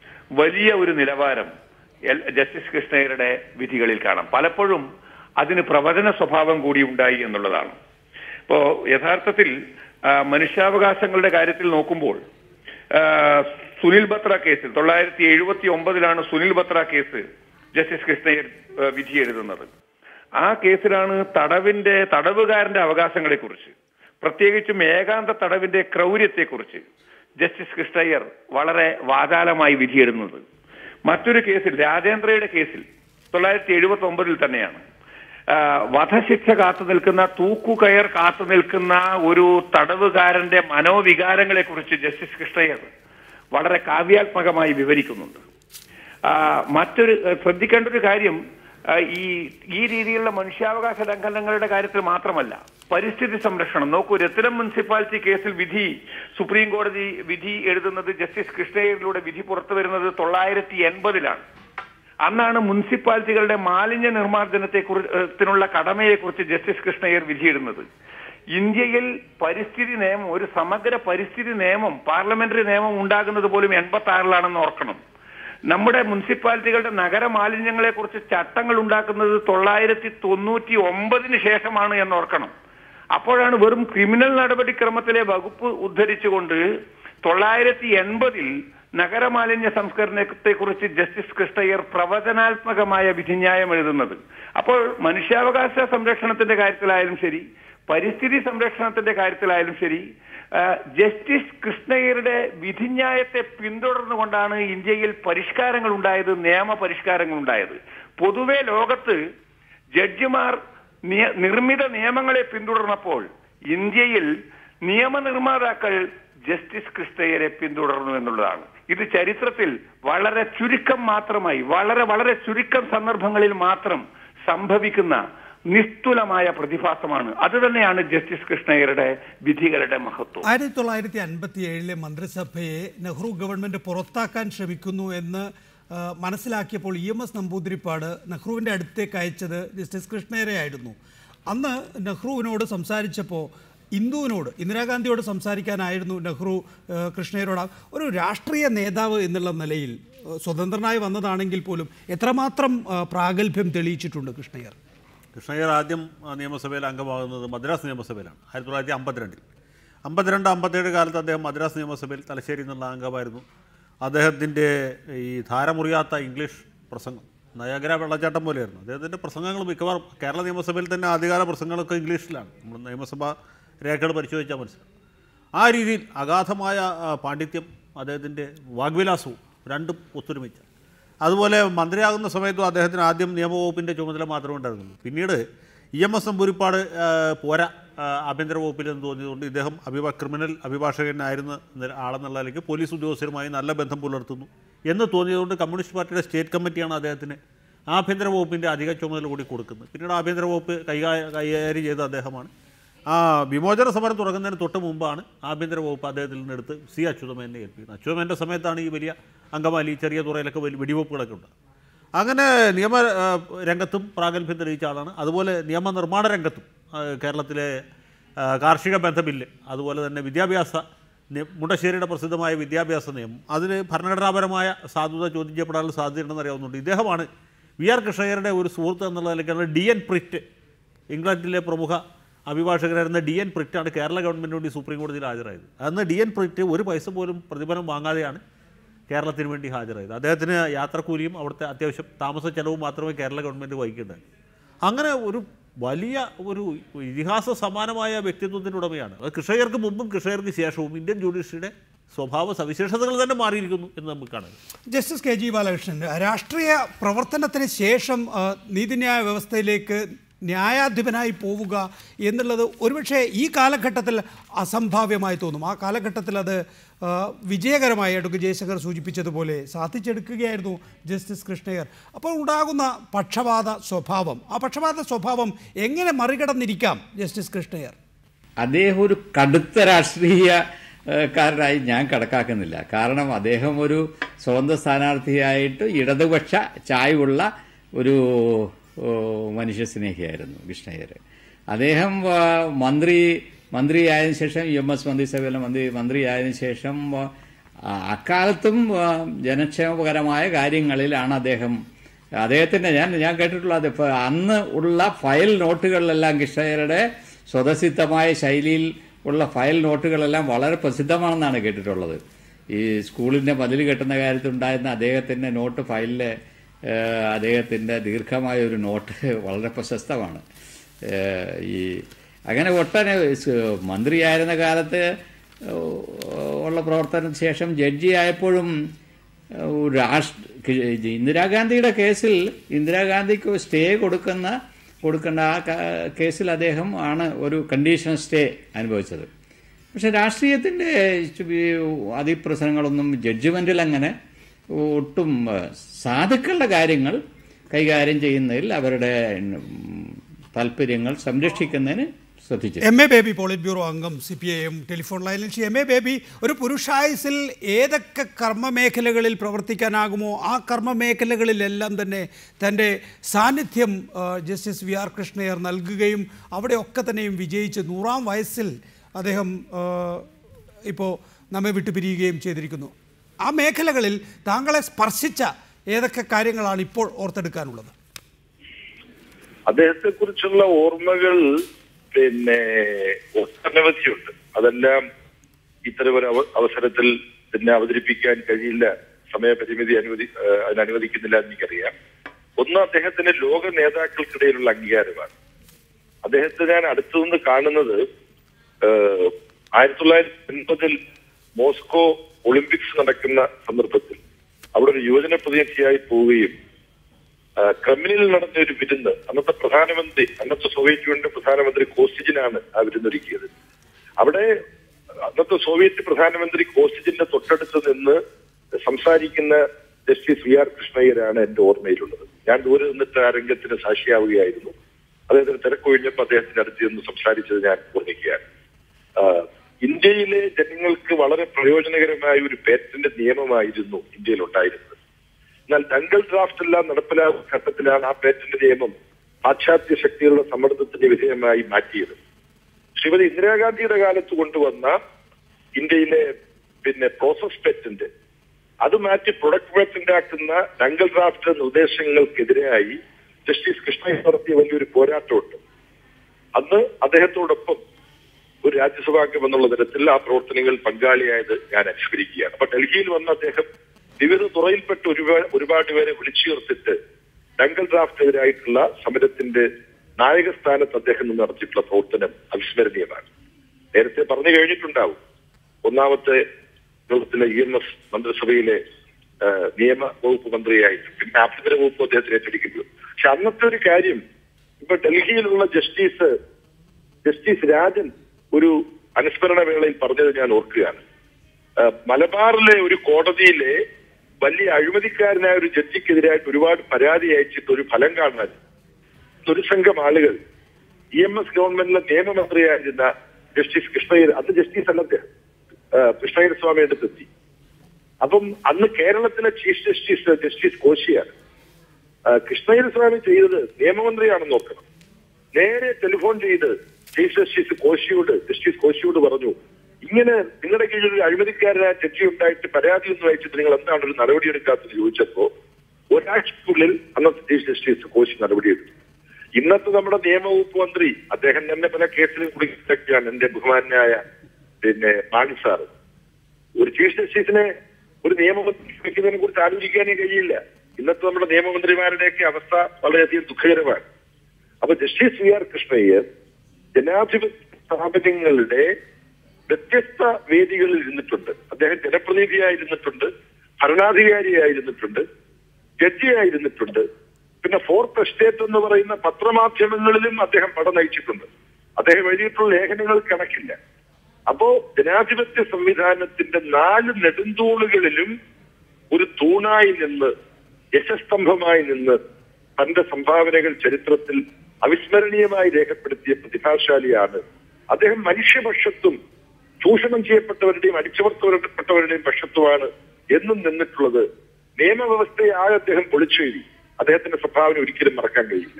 വലിയ ഒരു നിലവാരം എൽ- ജസ്റ്റിസ് കൃഷ്ണയ്യരുടെ വിധികളിൽ കാണാം പലപ്പോഴും അതിന് പ്രവചന സ്വഭാവം കൂടി ഉണ്ടായി എന്നുള്ളതാണ് ഇപ്പോ യഥാർത്ഥത്തിൽ ആ, മനുഷ്യാവകാശങ്ങളുടെ കാര്യത്തിൽ നോക്കുമ്പോൾ ആ, സുനിൽ ബത്ര കേസിൽ തൊള്ളായിരത്തി എഴുപത്തി ഒമ്പതിലാണ് സുനിൽ ബത്ര കേസ് ജസ്റ്റിസ് കൃഷ്ണയ്യർ ആ, വിധി എഴുതുന്നത് ആ കേസിലാണ് തടവിന്റെ തടവുകാരന്റെ അവകാശങ്ങളെ കുറിച്ച് പ്രത്യേകിച്ചും ഏകാന്ത തടവിന്റെ ക്രൗര്യത്തെക്കുറിച്ച് ജസ്റ്റിസ് കൃഷ്ണയ്യർ വളരെ വാചാലമായി വിധിയെഴുതുന്നത് മറ്റൊരു കേസിൽ രാജേന്ദ്രയുടെ കേസിൽ തൊള്ളായിരത്തി എഴുപത്തി ഒമ്പതിൽ തന്നെയാണ് ആ, വധശിക്ഷ കാത്തു നിൽക്കുന്ന തൂക്കുകയർ കാത്തു നിൽക്കുന്ന ഒരു തടവുകാരന്റെ മനോവികാരങ്ങളെ കുറിച്ച് ജസ്റ്റിസ് കൃഷ്ണയ്യർ വളരെ കാവ്യാത്മകമായി വിവരിക്കുന്നുണ്ട് ആ, മറ്റൊരു ഏഹ്, ശ്രദ്ധിക്കേണ്ട ഒരു കാര്യം ആ, ഈ ഈ രീതിയിലുള്ള മനുഷ്യാവകാശ ലംഘനങ്ങളുടെ കാര്യത്തിൽ മാത്രമല്ല പരിസ്ഥിതി സംരക്ഷണം നോക്കൂ രത്തിനം മുനിസിപ്പാലിറ്റി കേസിൽ വിധി സുപ്രീം കോടതി വിധി എഴുതുന്നത് ജസ്റ്റിസ് കൃഷ്ണയ്യരിലൂടെ വിധി പുറത്തു വരുന്നത് തൊള്ളായിരത്തി എൺപതിലാണ് അന്നാണ് മുനിസിപ്പാലിറ്റികളുടെ മാലിന്യ നിർമ്മാർജ്ജനത്തെ കുറിച്ചുള്ള കടമയെ കുറിച്ച് ജസ്റ്റിസ് കൃഷ്ണയ്യർ വിധിയിടുന്നത് ഇന്ത്യയിൽ പരിസ്ഥിതി നിയമം ഒരു സമഗ്ര പരിസ്ഥിതി നിയമം പാർലമെന്ററി നിയമം ഉണ്ടാകുന്നത് പോലും എൺപത്തി ആറിലാണെന്ന് ഓർക്കണം നമ്മുടെ മുനിസിപ്പാലിറ്റികളുടെ നഗര മാലിന്യങ്ങളെ കുറിച്ച് ചട്ടങ്ങൾ ഉണ്ടാക്കുന്നത് തൊള്ളായിരത്തി തൊണ്ണൂറ്റി ഒമ്പതിന് ശേഷമാണ് എന്ന് ഓർക്കണം അപ്പോഴാണ് വെറും ക്രിമിനൽ നടപടിക്രമത്തിലെ വകുപ്പ് ഉദ്ധരിച്ചുകൊണ്ട് തൊള്ളായിരത്തി എൺപതിൽ നഗരമാലിന്യ സംസ്കരണത്തെ കുറിച്ച് ജസ്റ്റിസ് കൃഷ്ണയ്യർ പ്രവചനാത്മകമായ വിധിന്യായം എഴുതുന്നത് അപ്പോൾ മനുഷ്യാവകാശ സംരക്ഷണത്തിന്റെ കാര്യത്തിലായാലും ശരി പരിസ്ഥിതി സംരക്ഷണത്തിന്റെ കാര്യത്തിലായാലും ശരി ആ, ജസ്റ്റിസ് കൃഷ്ണയ്യരുടെ വിധിന്യായത്തെ പിന്തുടർന്നുകൊണ്ടാണ് ഇന്ത്യയിൽ പരിഷ്കാരങ്ങൾ ഉണ്ടായത് നിയമ പരിഷ്കാരങ്ങൾ ഉണ്ടായത് പൊതുവെ ലോകത്ത് ജഡ്ജിമാർ നിയ- നിർമ്മിത നിയമങ്ങളെ പിന്തുടർന്നപ്പോൾ ഇന്ത്യയിൽ നിയമനിർമ്മാതാക്കൾ ജസ്റ്റിസ് കൃഷ്ണയ്യരെ പിന്തുടർന്നു എന്നുള്ളതാണ് ഇത് ചരിത്രത്തിൽ വളരെ ചുരുക്കം മാത്രമായി വളരെ വളരെ ചുരുക്കം സന്ദർഭങ്ങളിൽ മാത്രം സംഭവിക്കുന്ന നിസ്തുലമായ പ്രതിഭാസമാണ് അത് തന്നെയാണ് ജസ്റ്റിസ് കൃഷ്ണയ്യരുടെ വിധികളുടെ മഹത്വം ആയിരത്തി തൊള്ളായിരത്തി അൻപത്തി ഏഴിലെ മന്ത്രിസഭയെ നെഹ്റു ഗവൺമെന്റ് പുറത്താക്കാൻ ശ്രമിക്കുന്നു എന്ന് ആ, മനസ്സിലാക്കിയപ്പോൾ ഇ എം എസ് നമ്പൂതിരിപ്പാട് നെഹ്റുവിൻ്റെ അടുത്തേക്ക് അയച്ചത് ജസ്റ്റിസ് കൃഷ്ണയരെ ആയിരുന്നു അന്ന് നെഹ്റുവിനോട് സംസാരിച്ചപ്പോൾ ഇന്ദുവിനോട് ഇന്ദിരാഗാന്ധിയോട് സംസാരിക്കാനായിരുന്നു നെഹ്റു ആ, കൃഷ്ണയരോട് ആ- ഒരു രാഷ്ട്രീയ നേതാവ് എന്നുള്ള നിലയിൽ ആ, സ്വതന്ത്രനായി വന്നതാണെങ്കിൽ പോലും എത്രമാത്രം ആ, പ്രാഗൽഭ്യം തെളിയിച്ചിട്ടുണ്ട് കൃഷ്ണയർ കൃഷ്ണയ്യർ ആദ്യം ആ, നിയമസഭയിൽ അംഗമാകുന്നത് മദ്രാസ് നിയമസഭയിലാണ് ആയിരത്തി തൊള്ളായിരത്തി അമ്പത്തിരണ്ടിൽ അമ്പത്തിരണ്ട് അമ്പത്തേഴ് കാലത്ത് അദ്ദേഹം മദ്രാസ് നിയമസഭയിൽ തലശ്ശേരി എന്നുള്ള അംഗമായിരുന്നു അദ്ദേഹത്തിൻ്റെ ഈ ധാരമുറിയാത്ത ഇംഗ്ലീഷ് പ്രസംഗം നയഗര വെള്ളച്ചാട്ടം പോലെയായിരുന്നു അദ്ദേഹത്തിൻ്റെ പ്രസംഗങ്ങൾ മിക്കവാറും കേരള നിയമസഭയിൽ തന്നെ ആദ്യകാല പ്രസംഗങ്ങളൊക്കെ ഇംഗ്ലീഷിലാണ് നമ്മൾ നിയമസഭാ രേഖകൾ പരിശോധിച്ചാൽ മനസ്സിലാവും ആ രീതിയിൽ അഗാധമായ ആ, പാണ്ഡിത്യം അദ്ദേഹത്തിൻ്റെ വാഗ്വിലാസവും രണ്ടും ഒത്തൊരുമിച്ച അതുപോലെ മന്ത്രിയാകുന്ന സമയത്തും അദ്ദേഹത്തിന് ആദ്യം നിയമവകുപ്പിൻ്റെ ചുമതല മാത്രമേ ഉണ്ടായിരുന്നുള്ളൂ പിന്നീട് ഇ എം എസ് നമ്പൂരിപ്പാട് ആ, പോരാ ആ, ആഭ്യന്തര വകുപ്പിലെന്ന് തോന്നിയതുകൊണ്ട് ഇദ്ദേഹം അഭിഭാ ക്രിമിനൽ അഭിഭാഷകനായിരുന്ന നില- ആളെന്നുള്ള നിലയ്ക്ക് പോലീസ് ഉദ്യോഗസ്ഥരുമായി നല്ല ബന്ധം പുലർത്തുന്നു എന്ന് തോന്നിയതുകൊണ്ട് കമ്മ്യൂണിസ്റ്റ് പാർട്ടിയുടെ സ്റ്റേറ്റ് കമ്മിറ്റിയാണ് അദ്ദേഹത്തിന് ആഭ്യന്തര വകുപ്പിൻ്റെ അധിക ചുമതല കൂടി കൊടുക്കുന്നത് പിന്നീട് ആഭ്യന്തര വകുപ്പ് കൈകാ കൈകാര്യം ചെയ്ത അദ്ദേഹമാണ് ആ വിമോചന സമരം തുടങ്ങുന്നതിന് തൊട്ട് മുമ്പാണ് ആഭ്യന്തര വകുപ്പ് അദ്ദേഹത്തിൽ നിന്നെടുത്ത് സി അച്യുതമേനെ ഏൽപ്പിക്കുന്നത് അച്യുതമേൻ്റെ സമയത്താണ് ഈ വലിയ അങ്കമാലി ചെറിയ തുറയിലൊക്കെ വലിയ വെടിവെപ്പുകളൊക്കെ ഉണ്ട് അങ്ങനെ നിയമ ആ, രംഗത്തും പ്രാഗൽഭ്യം തെളിയിച്ച ആളാണ് അതുപോലെ നിയമനിർമ്മാണ രംഗത്തും ആ, കേരളത്തിലെ ആ, കാർഷിക ബന്ധമില്ല് അതുപോലെ തന്നെ വിദ്യാഭ്യാസ നി- മുണ്ടശ്ശേരിയുടെ പ്രസിദ്ധമായ വിദ്യാഭ്യാസ നിയമം അതിൽ ഭരണഘടനാപരമായ സാധുത ചോദ്യം ചെയ്യപ്പെടാനുള്ള സാധ്യതയുണ്ടെന്ന് അറിയാവുന്നുണ്ട് ഇദ്ദേഹമാണ് വി ആർ കൃഷ്ണയ്യരുടെ ഒരു സുഹൃത്ത് എന്നുള്ള നിലയ്ക്കാണ് ഡി എൻ പ്രിറ്റ് ഇംഗ്ലണ്ടിലെ പ്രമുഖ അഭിഭാഷകരായിരുന്ന ഡി എൻ പ്രിറ്റാണ് കേരള ഗവൺമെൻറ് വേണ്ടി സുപ്രീം കോടതിയിൽ ഹാജരായത് അന്ന് ഡി എൻ പ്രിറ്റ് ഒരു പൈസ പോലും പ്രതിഫലം വാങ്ങാതെയാണ് കേരളത്തിന് വേണ്ടി ഹാജരായത് അദ്ദേഹത്തിന് യാത്രക്കൂലിയും അവിടുത്തെ അത്യാവശ്യം താമസ ചെലവും മാത്രമേ കേരള ഗവൺമെൻറ് വഹിക്കേണ്ടത് അങ്ങനെ ഒരു വലിയ ഒരു ഇതിഹാസ സമാനമായ വ്യക്തിത്വത്തിൻ്റെ ഉടമയാണ് അത് കൃഷകർക്ക് മുമ്പും കൃഷകർക്ക് ശേഷവും ഇന്ത്യൻ ജുഡീഷ്യറിയുടെ സ്വഭാവ സവിശേഷതകൾ തന്നെ മാറിയിരിക്കുന്നു എന്ന് നമുക്ക് കാണാം ജസ്റ്റിസ് കെ ജി ബാലകൃഷ്ണൻ രാഷ്ട്രീയ പ്രവർത്തനത്തിന് ശേഷം ആ, നീതിന്യായ വ്യവസ്ഥയിലേക്ക് ന്യായാധിപനായി പോവുക എന്നുള്ളത് ഒരുപക്ഷെ ഈ കാലഘട്ടത്തിൽ അസംഭാവ്യമായി തോന്നും ആ കാലഘട്ടത്തിൽ അത് ആ, വിജയകരമായി അഡ്വക്കേറ്റ് ജയശങ്കർ സൂചിപ്പിച്ചതുപോലെ സാധിച്ചെടുക്കുകയായിരുന്നു ജസ്റ്റിസ് കൃഷ്ണയർ അപ്പോൾ ഉണ്ടാകുന്ന പക്ഷപാത സ്വഭാവം ആ പക്ഷപാത സ്വഭാവം എങ്ങനെ മറികടന്നിരിക്കാം ജസ്റ്റിസ് കൃഷ്ണയർ അദ്ദേഹം ഒരു കടുത്ത രാഷ്ട്രീയ ഏഹ്, കാരനായി ഞാൻ കണക്കാക്കുന്നില്ല കാരണം അദ്ദേഹം ഒരു സ്വതന്ത്ര സ്ഥാനാർത്ഥിയായിട്ട് ഇടതുപക്ഷ ചായ്വുള്ള ഒരു ഓ, മനുഷ്യസ്നേഹിയായിരുന്നു കൃഷ്ണയ്യർ അദ്ദേഹം ആ, മന്ത്രി മന്ത്രിയായതിനു ശേഷം ഇ എം എസ് മന്ത്രിസഭയിലെ മന്ത്രി മന്ത്രിയായതിനു ശേഷം ആ, അക്കാലത്തും ആ, ജനക്ഷേമകരമായ കാര്യങ്ങളിലാണ് അദ്ദേഹം അദ്ദേഹത്തിന്റെ ഞാൻ ഞാൻ കേട്ടിട്ടുള്ളത് ഇപ്പൊ അന്ന് ഉള്ള ഫയൽ നോട്ടുകളിലെല്ലാം കൃഷ്ണയ്യരുടെ സ്വതസിദ്ധമായ ശൈലിയിൽ ഉള്ള ഫയൽ നോട്ടുകളെല്ലാം വളരെ പ്രസിദ്ധമാണെന്നാണ് കേട്ടിട്ടുള്ളത് ഈ സ്കൂളിന്റെ മതിൽ കെട്ടുന്ന കാര്യത്തിൽ ഉണ്ടായിരുന്ന അദ്ദേഹത്തിന്റെ നോട്ട് ഫയലിലെ ഏഹ്, അദ്ദേഹത്തിന്റെ ദീർഘമായ ഒരു നോട്ട് വളരെ പ്രശസ്തമാണ് ഏഹ്, ഈ അങ്ങനെ ഒട്ടനവധി സ് മന്ത്രിയായിരുന്ന കാലത്ത് ഏഹ്, ഉള്ള പ്രവർത്തനത്തിന് ശേഷം ജഡ്ജി ആയപ്പോഴും ഏഹ്, രാഷ്ട്ര ഇന്ദിരാഗാന്ധിയുടെ കേസിൽ ഇന്ദിരാഗാന്ധിക്ക് സ്റ്റേ കൊടുക്കുന്ന കൊടുക്കേണ്ട ആ ക- കേസിൽ അദ്ദേഹം ആണ് ഒരു കണ്ടീഷണൽ സ്റ്റേ അനുഭവിച്ചത് പക്ഷെ രാഷ്ട്രീയത്തിൻ്റെ ഈ അതിപ്രസരങ്ങളൊന്നും ജഡ്ജ്മെൻറ്റിൽ അങ്ങനെ ഒട്ടും ഏഹ്, സാധുക്കളുടെ കാര്യങ്ങൾ കൈകാര്യം ചെയ്യുന്നതിൽ അവരുടെ ഉം, താല്പര്യങ്ങൾ സംരക്ഷിക്കുന്നതിന് ശ്രദ്ധിച്ചു M A Baby Polit Bureau അംഗം C P I M telephone ലൈനിൽ ശ്രീ എം എ ബേബി ഒരു പുരുഷായുസിൽ ഏതൊക്കെ കർമ്മമേഖലകളിൽ പ്രവർത്തിക്കാനാകുമോ ആ കർമ്മമേഖലകളിലെല്ലാം തന്നെ തൻ്റെ സാന്നിധ്യം ആ, ജസ്റ്റിസ് വി ആർ കൃഷ്ണയർ നൽകുകയും അവിടെയൊക്കെ തന്നെയും വിജയിച്ച് നൂറാം വയസ്സിൽ അദ്ദേഹം ആ, ഇപ്പോൾ നമ്മെ വിട്ടുപിരിയുകയും ചെയ്തിരിക്കുന്നു ആ മേഖലകളിൽ താങ്കളെ സ്പർശിച്ച ഏതൊക്കെ കാര്യങ്ങളാണ് ഇപ്പോൾ ഓർത്തെടുക്കാനുള്ളത് അദ്ദേഹത്തെ കുറിച്ചുള്ള ഓർമ്മകൾ പിന്നെ ഒട്ടനവധിയുണ്ട് അതെല്ലാം ഇത്തരമൊരു അവ- അവസരത്തിൽ പിന്നെ അവതരിപ്പിക്കാൻ കഴിയില്ല സമയപരിമിതി അനുവദി ഏഹ് അതിന് അനുവദിക്കുന്നില്ല എന്ന് എനിക്കറിയാം ഒന്ന് അദ്ദേഹത്തിന് ലോക നേതാക്കൾക്കിടയിലുള്ള അംഗീകാരമാണ് അദ്ദേഹത്തെ ഞാൻ അടുത്തുനിന്ന് കാണുന്നത് ഏഹ് ആയിരത്തി തൊള്ളായിരത്തി എൺപതിൽ മോസ്കോ ഒളിമ്പിക്സ് നടക്കുന്ന സന്ദർഭത്തിൽ അവിടെ ഒരു യുവജന പ്രതിനിധിയായി പോവുകയും ആ, ക്രെംലിനിൽ നടന്ന ഒരു വിരുന്ന് അന്നത്തെ പ്രധാനമന്ത്രി അന്നത്തെ സോവിയറ്റ് യൂണിയന്റെ പ്രധാനമന്ത്രി കോസിജിനാണ് ആ വിരുന്നൊരുക്കിയത് അവിടെ അന്നത്തെ സോവിയറ്റ് പ്രധാനമന്ത്രി കോസിജിന്റെ തൊട്ടടുത്ത് നിന്ന് സംസാരിക്കുന്ന ജസ്റ്റിസ് വി ആർ കൃഷ്ണയ്യരാണ് എന്റെ ഓർമ്മയിലുള്ളത് ഞാൻ ദൂരെ നിന്നിട്ട് ആ രംഗത്തിന് സാക്ഷിയാവുകയായിരുന്നു അദ്ദേഹത്തിന് തിരക്കൊഴിഞ്ഞപ്പോൾ അദ്ദേഹത്തിന്റെ അടുത്ത് നിന്ന് സംസാരിച്ചത് ഞാൻ ഓർമ്മിക്കുകയാണ് ആ, ഇന്ത്യയിലെ ജനങ്ങൾക്ക് വളരെ പ്രയോജനകരമായ ഒരു പേറ്റന്റ് നിയമമായിരുന്നു ഇന്ത്യയിൽ ഉണ്ടായിരുന്നത് എന്നാൽ ഡങ്കൽ ഡ്രാഫ്റ്റ് എല്ലാം നടപ്പിലാക്കുന്ന ഘട്ടത്തിലാണ് ആ പേറ്റന്റ് നിയമം പാശ്ചാത്യ ശക്തികളുടെ സമ്മർദ്ദത്തിന് വിധേയമായി മാറ്റിയത് ശ്രീമതി ഇന്ദിരാഗാന്ധിയുടെ കാലത്ത് കൊണ്ടുവന്ന ഇന്ത്യയിലെ പിന്നെ പ്രോസസ് പേറ്റന്റ് അത് മാറ്റി പ്രൊഡക്റ്റ് പേറ്റന്റ് ആക്കുന്ന ഡങ്കൽ ഡ്രാഫ്റ്റ് നിർദ്ദേശങ്ങൾക്കെതിരായി ജസ്റ്റിസ് കൃഷ്ണയ്യ നടത്തിയ വലിയൊരു പോരാട്ടമുണ്ട് അന്ന് അദ്ദേഹത്തോടൊപ്പം ഒരു രാജ്യസഭാംഗം എന്നുള്ള തരത്തിൽ ആ പ്രവർത്തനങ്ങളിൽ പങ്കാളിയായത് ഞാൻ അനുസ്മരിക്കുകയാണ് അപ്പൊ ഡൽഹിയിൽ വന്ന അദ്ദേഹം വിവിധ തുറയിൽപ്പെട്ട ഒരുപാട് ഒരുപാട് പേരെ വിളിച്ചു ചേർത്തിട്ട് ഡങ്കൽ ഡ്രാഫ്റ്റിനെതിരായിട്ടുള്ള സമരത്തിന്റെ നായക സ്ഥാനത്ത് അദ്ദേഹം നിന്ന് നടത്തിയിട്ടുള്ള പ്രവർത്തനം അവിസ്മരണീയമാണ് നേരത്തെ പറഞ്ഞു കഴിഞ്ഞിട്ടുണ്ടാവും ഒന്നാമത്തെ ലോകത്തിലെ ഇ എം എസ് മന്ത്രിസഭയിലെ ആ, നിയമ വകുപ്പ് മന്ത്രിയായിട്ട് പിന്നെ ആഭ്യന്തര വകുപ്പ് അദ്ദേഹത്തിന് ഏറ്റെടുക്കേണ്ടി വന്നു പക്ഷെ അന്നത്തെ ഒരു കാര്യം ഇപ്പൊ ഡൽഹിയിലുള്ള ജസ്റ്റിസ് ജസ്റ്റിസ് രാജൻ ഒരു അനുസ്മരണ വേളയിൽ പറഞ്ഞത് ഞാൻ ഓർക്കുകയാണ് ആ, മലബാറിലെ ഒരു കോടതിയിലെ വലിയ അഴിമതിക്കാരനായ ഒരു ജഡ്ജിക്കെതിരായിട്ട് ഒരുപാട് പരാതി അയച്ചിട്ട് ഒരു ഫലം കാണാൻ ഒരു സംഘം ആളുകൾ ഇ എം എസ് ഗവൺമെന്റിലെ നിയമമന്ത്രിയായിരുന്ന ജസ്റ്റിസ് കൃഷ്ണയ്യർ അന്ന് ജസ്റ്റിസ് അല്ല അദ്ദേഹം ആ, കൃഷ്ണയ്യർ സ്വാമി അടുത്തെത്തി അപ്പം അന്ന് കേരളത്തിലെ ചീഫ് ജസ്റ്റിസ് ജസ്റ്റിസ് കോശിയാണ് ആ, കൃഷ്ണയ്യർ സ്വാമി ചെയ്തത് നിയമമന്ത്രിയാണെന്ന് നോക്കണം നേരെ ടെലിഫോൺ ചെയ്ത് ചീഫ് ജസ്റ്റിസ് കോശിയോട് ജസ്റ്റിസ് കോശിയോട് പറഞ്ഞു ഇങ്ങനെ നിങ്ങളുടെ കീഴിൽ ഒരു അഴിമതിക്കാരനായ ജഡ്ജി ഉണ്ടായിട്ട് പരാതി ഒന്നും അയച്ചിട്ട് നിങ്ങൾ എന്താണ് ഒരു നടപടി എടുക്കാത്തത് ചോദിച്ചപ്പോ ഒരാഴ്ചക്കുള്ളിൽ അന്നത്തെ ചീഫ് ജസ്റ്റിസ് കോശി നടപടിയെടുത്തു ഇന്നത്തെ നമ്മുടെ നിയമവകുപ്പ് മന്ത്രി അദ്ദേഹം തന്നെ പല കേസിലും കുടുങ്ങിയാണ് എന്റെ ബഹുമാനായ പിന്നെ മാണി സാറ് ഒരു ചീഫ് ജസ്റ്റിസിനെ ഒരു നിയമമന്ത്രി വെക്കുന്നതിനെ കുറിച്ച് ആലോചിക്കാനേ കഴിയില്ല ഇന്നത്തെ നമ്മുടെ നിയമമന്ത്രിമാരുടെയൊക്കെ അവസ്ഥ വളരെയധികം ദുഃഖകരമാണ് അപ്പൊ ജസ്റ്റിസ് വി ആർ കൃഷ്ണയ്യർ ജനാധിപത്യ സ്ഥാപനങ്ങളുടെ വ്യത്യസ്ത വേദികളിൽ ഇരുന്നിട്ടുണ്ട് അദ്ദേഹം ജനപ്രതിനിധിയായിരുന്നിട്ടുണ്ട് ഭരണാധികാരിയായിരുന്നിട്ടുണ്ട് ജഡ്ജിയായിരുന്നിട്ടുണ്ട് പിന്നെ ഫോർത്ത് എസ്റ്റേറ്റ് എന്ന് പറയുന്ന പത്രമാധ്യമങ്ങളിലും അദ്ദേഹം പടം നയിച്ചിട്ടുണ്ട് അദ്ദേഹം എഴുതിയിട്ടുള്ള ലേഖനങ്ങൾ കണക്കില്ല അപ്പോ ജനാധിപത്യ സംവിധാനത്തിന്റെ നാല് നെടുന്തൂണുകളിലും ഒരു തൂണായി നിന്ന് യശസ്തംഭമായി നിന്ന് തന്റെ സംഭാവനകൾ ചരിത്രത്തിൽ അവിസ്മരണീയമായി രേഖപ്പെടുത്തിയ പ്രതിഭാശാലിയാണ് അദ്ദേഹം മനുഷ്യപക്ഷത്തും ചൂഷണം ചെയ്യപ്പെട്ടവരുടെയും അടിച്ചമർത്തപ്പെട്ടവരുടെയും പക്ഷത്തുമാണ് എന്നും നിന്നിട്ടുള്ളത് നിയമവ്യവസ്ഥയെ ആകെ അദ്ദേഹം പൊളിച്ചെഴുതി അദ്ദേഹത്തിന്റെ സംഭാവന ഒരിക്കലും മറക്കാൻ കഴിയില്ല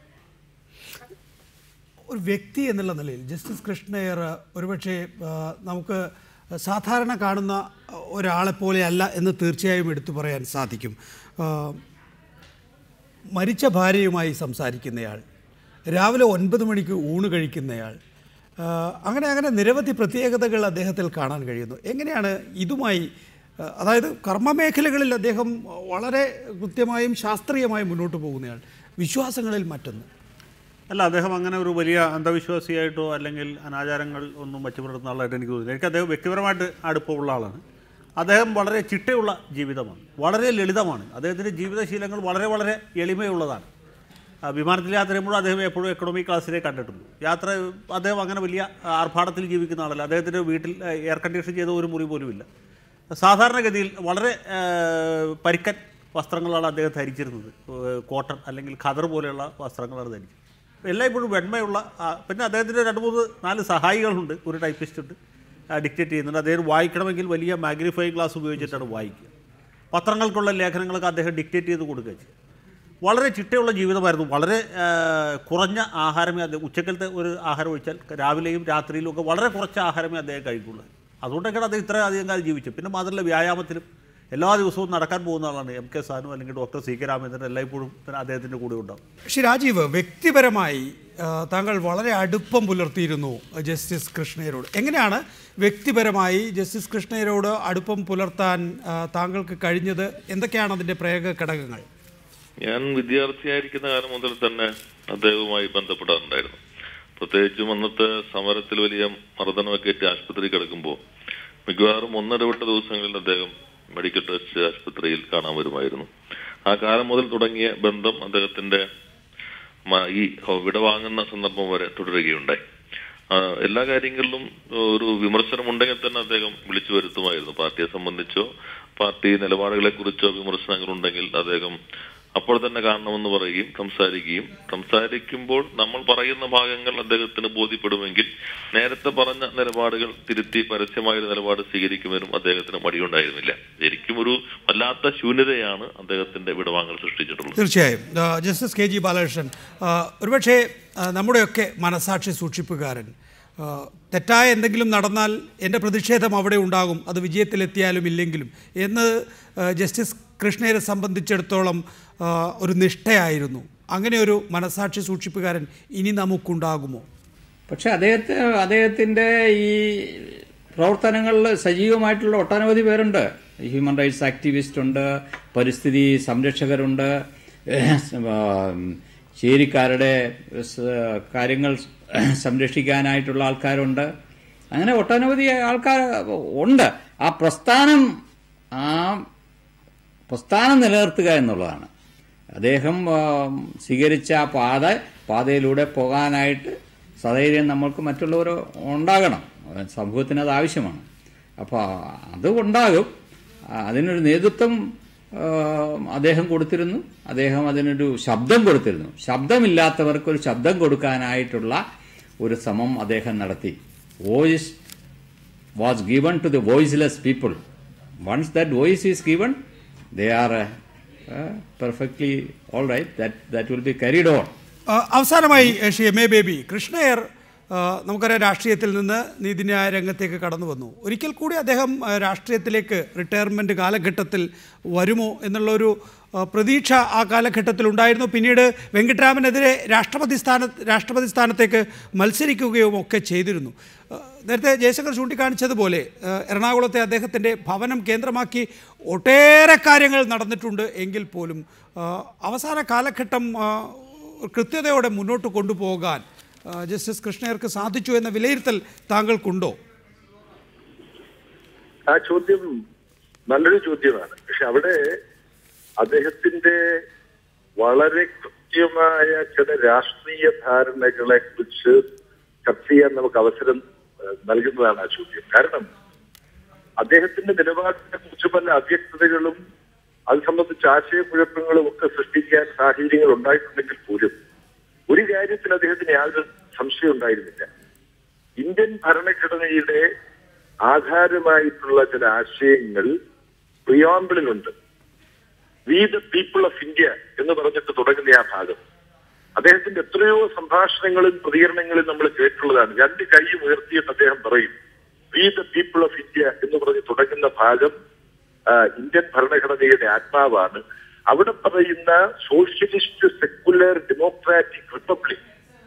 ഒരു വ്യക്തി എന്നുള്ള നിലയിൽ ജസ്റ്റിസ് കൃഷ്ണയ്യർ ഒരുപക്ഷെ ആ, നമുക്ക് സാധാരണ കാണുന്ന ഒരാളെ പോലെയല്ല എന്ന് തീർച്ചയായും എടുത്തു പറയാൻ സാധിക്കും ആ, മരിച്ച ഭാര്യയുമായി സംസാരിക്കുന്നയാൾ രാവിലെ ഒൻപത് മണിക്ക് ഊണ് കഴിക്കുന്നയാൾ ആ, അങ്ങനെ അങ്ങനെ നിരവധി പ്രത്യേകതകൾ അദ്ദേഹത്തിൽ കാണാൻ കഴിയുന്നു എങ്ങനെയാണ് ഇതുമായി ആ, അതായത് കർമ്മമേഖലകളിൽ അദ്ദേഹം വളരെ കൃത്യമായും ശാസ്ത്രീയമായും മുന്നോട്ട് പോകുന്നയാൾ വിശ്വാസങ്ങളിൽ മറ്റൊന്ന് അല്ല അദ്ദേഹം അങ്ങനെ ഒരു വലിയ അന്ധവിശ്വാസിയായിട്ടോ അല്ലെങ്കിൽ അനാചാരങ്ങൾ ഒന്നും വച്ചു പുലർത്തുന്ന ആളായിട്ട് എനിക്ക് തോന്നുന്നില്ല എനിക്ക് അദ്ദേഹം വ്യക്തിപരമായിട്ട് അടുപ്പമുള്ള ആളാണ് അദ്ദേഹം വളരെ ചിട്ടയുള്ള ജീവിതമാണ് വളരെ ലളിതമാണ് അദ്ദേഹത്തിൻ്റെ ജീവിതശീലങ്ങൾ വളരെ വളരെ എളിമയുള്ളതാണ് ആ, വിമാനത്തിൽ യാത്ര ചെയ്യുമ്പോൾ അദ്ദേഹം എപ്പോഴും എക്കണോമി ക്ലാസ്സിലേ കണ്ടിട്ടുള്ളൂ യാത്ര അദ്ദേഹം അങ്ങനെ വലിയ ആർഭാടത്തിൽ ജീവിക്കുന്ന ആളല്ല അദ്ദേഹത്തിൻ്റെ വീട്ടിൽ എയർ കണ്ടീഷൻ ചെയ്ത ഒരു മുറി പോലുമില്ല സാധാരണഗതിയിൽ വളരെ ആ, പരിക്കൻ വസ്ത്രങ്ങളാണ് അദ്ദേഹം ധരിച്ചിരുന്നത് ഏഹ് കോട്ടൺ അല്ലെങ്കിൽ ഖദർ പോലെയുള്ള വസ്ത്രങ്ങളാണ് ധരിച്ചത് എല്ലായ്പ്പോഴും വെണ്മയുള്ള ആ, പിന്നെ അദ്ദേഹത്തിൻ്റെ രണ്ട് മൂന്ന് നാല് സഹായികളുണ്ട് ഒരു ടൈപ്പിസ്റ്റ് ഉണ്ട് ഡിക്റ്റേറ്റ് ചെയ്യുന്നുണ്ട് അദ്ദേഹം വായിക്കണമെങ്കിൽ വലിയ മാഗ്നിഫൈങ് ഗ്ലാസ് ഉപയോഗിച്ചിട്ടാണ് വായിക്കുക പത്രങ്ങൾക്കുള്ള ലേഖനങ്ങളൊക്കെ അദ്ദേഹം ഡിക്റ്റേറ്റ് ചെയ്ത് കൊടുക്കുക ചെയ്യും വളരെ ചിട്ടയുള്ള ജീവിതമായിരുന്നു വളരെ ആ, കുറഞ്ഞ ആഹാരമേ അദ്ദേഹം ഉച്ചക്കലത്തെ ഒരു ആഹാരം ഒഴിച്ചാൽ രാവിലെയും രാത്രിയിലും ഒക്കെ വളരെ കുറച്ച് ആഹാരമേ അദ്ദേഹം കഴിക്കുള്ളൂ അതുകൊണ്ടൊക്കെയാണ് അദ്ദേഹം ഇത്ര അധികം കാലം ജീവിച്ചത് പിന്നെ മാത്രമല്ല വ്യായാമത്തിലും എല്ലാ ദിവസവും നടക്കാൻ പോകുന്ന ആളാണ് എം കെ സാനു അല്ലെങ്കിൽ ഡോക്ടർ സി കെ രാമേന്ദ്രൻ എല്ലായ്പ്പോഴും തന്നെ അദ്ദേഹത്തിൻ്റെ കൂടെ ഉണ്ടാവും ശ്രീ രാജീവ് വ്യക്തിപരമായി ആ, താങ്കൾ വളരെ അടുപ്പം പുലർത്തിയിരുന്നു ജസ്റ്റിസ് കൃഷ്ണയരോട് എങ്ങനെയാണ് വ്യക്തിപരമായി ജസ്റ്റിസ് കൃഷ്ണയരോട് അടുപ്പം പുലർത്താൻ ആ, താങ്കൾക്ക് കഴിഞ്ഞത് എന്തൊക്കെയാണ് അതിൻ്റെ പ്രേരക ഘടകങ്ങൾ ഞാൻ വിദ്യാർത്ഥിയായിരിക്കുന്ന കാലം മുതൽ തന്നെ അദ്ദേഹവുമായി ബന്ധപ്പെടാറുണ്ടായിരുന്നു പ്രത്യേകിച്ചും അന്നത്തെ സമരത്തിൽ വലിയ മർദ്ദനമൊക്കെ ഏറ്റ് ആശുപത്രി കിടക്കുമ്പോൾ മിക്കവാറും ഒന്നിടവിട്ട ദിവസങ്ങളിൽ അദ്ദേഹം മെഡിക്കൽ ട്രസ്റ്റ് ആശുപത്രിയിൽ കാണാൻ വരുമായിരുന്നു ആ കാലം മുതൽ തുടങ്ങിയ ബന്ധം അദ്ദേഹത്തിന്റെ മ- ഈ വിടവാങ്ങുന്ന സന്ദർഭം വരെ തുടരുകയുണ്ടായി ആ, എല്ലാ കാര്യങ്ങളിലും ഒരു വിമർശനം ഉണ്ടെങ്കിൽ തന്നെ അദ്ദേഹം വിളിച്ചു വരുത്തുമായിരുന്നു പാർട്ടിയെ സംബന്ധിച്ചോ പാർട്ടി നിലപാടുകളെ കുറിച്ചോ വിമർശനങ്ങൾ ഉണ്ടെങ്കിൽ അദ്ദേഹം അപ്പോൾ തന്നെ കാണണമെന്ന് പറയുകയും സംസാരിക്കുകയും സംസാരിക്കുമ്പോൾ നമ്മൾ പറയുന്ന ഭാഗങ്ങൾ അദ്ദേഹത്തിന് ബോധ്യപ്പെടുമെങ്കിൽ നേരത്തെ പറഞ്ഞ നിലപാടുകൾ തിരുത്തി പരസ്യമായ ഒരു നിലപാട് സ്വീകരിക്കുവാനും അദ്ദേഹത്തിന് മടിയുണ്ടായിരുന്നില്ല ശരിക്കും ഒരു വല്ലാത്ത ശൂന്യതയാണ് അദ്ദേഹത്തിന്റെ വിടവാങ്ങൽ സൃഷ്ടിച്ചിട്ടുള്ളത് തീർച്ചയായും ആ, ജസ്റ്റിസ് കെ ജി ബാലകൃഷ്ണൻ ആ, ഒരുപക്ഷെ ആ, നമ്മുടെയൊക്കെ മനസാക്ഷി സൂക്ഷിപ്പുകാരൻ ആ, തെറ്റായ എന്തെങ്കിലും നടന്നാൽ എൻ്റെ പ്രതിഷേധം അവിടെ ഉണ്ടാകും അത് വിജയത്തിലെത്തിയാലും ഇല്ലെങ്കിലും എന്ന് ആ, ജസ്റ്റിസ് കൃഷ്ണയെ സംബന്ധിച്ചിടത്തോളം ആ, ഒരു നിഷ്ഠയായിരുന്നു അങ്ങനെ ഒരു മനസാക്ഷി സൂക്ഷിപ്പുകാരൻ ഇനി നമുക്കുണ്ടാകുമോ പക്ഷെ അദ്ദേഹത്തെ അദ്ദേഹത്തിൻ്റെ ഈ പ്രവർത്തനങ്ങളിൽ സജീവമായിട്ടുള്ള ഒട്ടനവധി പേരുണ്ട് ഹ്യൂമൻ റൈറ്റ്സ് ആക്ടിവിസ്റ്റ് ഉണ്ട് പരിസ്ഥിതി സംരക്ഷകരുണ്ട് ഉം, ചേരിക്കാരുടെ സ- കാര്യങ്ങൾ സംരക്ഷിക്കാനായിട്ടുള്ള ആൾക്കാരുണ്ട് അങ്ങനെ ഒട്ടനവധി ആൾക്കാർ ഉണ്ട് ആ പ്രസ്ഥാനം ആ പ്രസ്ഥാനം നിലനിർത്തുക എന്നുള്ളതാണ് അദ്ദേഹം ആ, സ്വീകരിച്ച ആ പാത പാതയിലൂടെ പോകാനായിട്ട് സധൈര്യം നമ്മൾക്ക് മറ്റുള്ളവർ ഉണ്ടാകണം സമൂഹത്തിന് അത് ആവശ്യമാണ് അപ്പോൾ അത് ഉണ്ടാകും ആ, അതിനൊരു നേതൃത്വം ആ, അദ്ദേഹം കൊടുത്തിരുന്നു അദ്ദേഹം അതിനൊരു ശബ്ദം കൊടുത്തിരുന്നു ശബ്ദമില്ലാത്തവർക്ക് ഒരു ശബ്ദം കൊടുക്കാനായിട്ടുള്ള ഒരു ശ്രമം അദ്ദേഹം നടത്തി voice was given to the voiceless people. Once that voice is given, they are uh, uh, perfectly all right. That that will be carried on. ആ, അവസാനമായി ഏ, ശ്രീ എം എ ബേബി കൃഷ്ണയർ ആ, നമുക്കറിയാം രാഷ്ട്രീയത്തിൽ നിന്ന് നീതിന്യായ രംഗത്തേക്ക് കടന്നു വന്നു ഒരിക്കൽ കൂടി അദ്ദേഹം ആ, രാഷ്ട്രീയത്തിലേക്ക് റിട്ടയർമെൻറ്റ് കാലഘട്ടത്തിൽ വരുമോ എന്നുള്ളൊരു ആ, പ്രതീക്ഷ ആ കാലഘട്ടത്തിൽ ഉണ്ടായിരുന്നു പിന്നീട് വെങ്കിട്ടരാമനെതിരെ രാഷ്ട്രപതി സ്ഥാന രാഷ്ട്രപതി സ്ഥാനത്തേക്ക് മത്സരിക്കുകയും ഒക്കെ ചെയ്തിരുന്നു ആ, നേരത്തെ ജയശങ്കർ ചൂണ്ടിക്കാണിച്ചതുപോലെ ആ, എറണാകുളത്തെ അദ്ദേഹത്തിൻ്റെ ഭവനം കേന്ദ്രമാക്കി ഒട്ടേറെ കാര്യങ്ങൾ നടന്നിട്ടുണ്ട് എങ്കിൽ പോലും ആ, അവസാന കാലഘട്ടം ആ, കൃത്യതയോടെ മുന്നോട്ട് കൊണ്ടുപോകാൻ ആ, ജസ്റ്റിസ് കൃഷ്ണയർക്ക് സാധിച്ചു എന്ന വിലയിരുത്തൽ താങ്കൾക്കുണ്ടോ ആ ചോദ്യം നല്ലൊരു ചോദ്യമാണ് പക്ഷെ അവിടെ അദ്ദേഹത്തിന്റെ വളരെ കൃത്യമായ ചില രാഷ്ട്രീയ ധാരണകളെ കുറിച്ച് ചർച്ച ചെയ്യാൻ നമുക്ക് അവസരം ഏഹ്, നൽകുന്നതാണ് ആ ചോദ്യം കാരണം അദ്ദേഹത്തിന്റെ നിലപാടിനെ കുറിച്ച് പല അവ്യക്തതകളും അത് സംബന്ധിച്ച ആശയക്കുഴപ്പങ്ങളും ഒക്കെ സൃഷ്ടിക്കാൻ സാഹചര്യങ്ങൾ ഉണ്ടായിട്ടുണ്ടെങ്കിൽ പോലും ഒരു കാര്യത്തിൽ അദ്ദേഹത്തിന് യാതൊരു സംശയം ഉണ്ടായിരുന്നില്ല ഇന്ത്യൻ ഭരണഘടനയുടെ ആധാരമായിട്ടുള്ള ചില ആശയങ്ങൾ പ്രിയോമ്പിളിലുണ്ട് we the people of India എന്ന് പറഞ്ഞിട്ട് തുടങ്ങുന്ന ആ ഭാഗം അദ്ദേഹത്തിന്റെ എത്രയോ സംഭാഷണങ്ങളും പ്രതികരണങ്ങളും നമ്മൾ കേട്ടുള്ളതാണ് രണ്ട് കൈയും ഉയർത്തിയിട്ട് അദ്ദേഹം പറയും we the people of India എന്ന് പറഞ്ഞ് തുടങ്ങുന്ന ഭാഗം ആ, ഇന്ത്യൻ ഭരണഘടനയുടെ ആത്മാവാണ് അവിടെ പറയുന്ന സോഷ്യലിസ്റ്റ് സെക്കുലർ ഡെമോക്രാറ്റിക് റിപ്പബ്ലിക്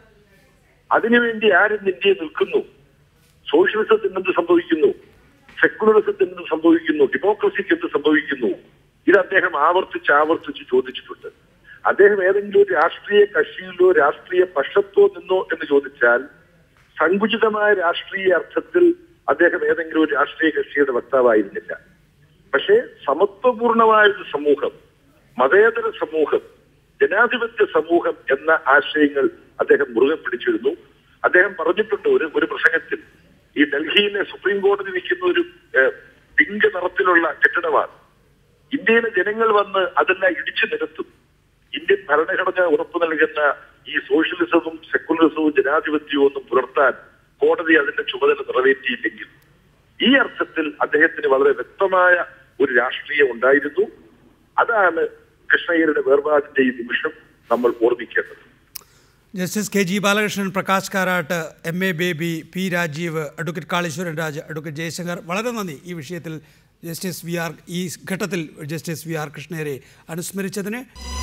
അതിനുവേണ്ടി ആരും ഇന്ത്യയിൽ നിൽക്കുന്നു സോഷ്യലിസത്തിന് എന്ത് സംഭവിക്കുന്നു സെക്കുലറിസത്തിന് എന്ത് സംഭവിക്കുന്നു ഡെമോക്രസിക്ക് എന്ത് സംഭവിക്കുന്നു ഇത് അദ്ദേഹം ആവർത്തിച്ച് ആവർത്തിച്ച് ചോദിച്ചിട്ടുണ്ട് അദ്ദേഹം ഏതെങ്കിലും ഒരു രാഷ്ട്രീയ കക്ഷിയിലോ രാഷ്ട്രീയ പക്ഷത്തോ നിന്നോ എന്ന് ചോദിച്ചാൽ സങ്കുചിതമായ രാഷ്ട്രീയ അർത്ഥത്തിൽ അദ്ദേഹം ഏതെങ്കിലും ഒരു രാഷ്ട്രീയ കക്ഷിയുടെ വക്താവായിരുന്നില്ല പക്ഷേ സമത്വപൂർണമായ ഒരു സമൂഹം മതേതര സമൂഹം ജനാധിപത്യ സമൂഹം എന്ന ആശയങ്ങൾ അദ്ദേഹം മുറുകെ പിടിച്ചിരുന്നു അദ്ദേഹം പറഞ്ഞിട്ടുണ്ട് ഒരു ഒരു പ്രസംഗത്തിൽ ഈ ഡൽഹിയിലെ സുപ്രീം കോടതി നിൽക്കുന്ന ഒരു ഏഹ്, പിങ്ക് നിറത്തിലുള്ള കെട്ടിടമാണ് ഇന്ത്യയിലെ ജനങ്ങൾ വന്ന് അതെല്ലാം ഇടിച്ചു നിരത്തും ഇന്ത്യൻ ഭരണഘടന ഉറപ്പു നൽകുന്ന ഈ സോഷ്യലിസവും സെക്കുലറിസവും ജനാധിപത്യവും ഒന്നും പുലർത്താൻ കോടതി അതിന്റെ ചുമതല നിറവേറ്റിയില്ലെങ്കിൽ ഈ അർത്ഥത്തിൽ അദ്ദേഹത്തിന് വളരെ വ്യക്തമായ ഒരു രാഷ്ട്രീയം ഉണ്ടായിരുന്നു അതാണ് കൃഷ്ണയ്യരുടെ വേർപാടിന്റെ ഈ നിമിഷം നമ്മൾ ഓർമ്മിക്കേണ്ടത് justice K G Balakrishnan Prakash Karat M A Baby P Rajeev advocate Kaleeswaran Raj advocate Jayashankar വളരെ നന്ദി ഈ വിഷയത്തിൽ ജസ്റ്റിസ് വി ആർ ഈ ഘട്ടത്തിൽ ജസ്റ്റിസ് വി ആർ കൃഷ്ണയരെ അനുസ്മരിച്ചതിന്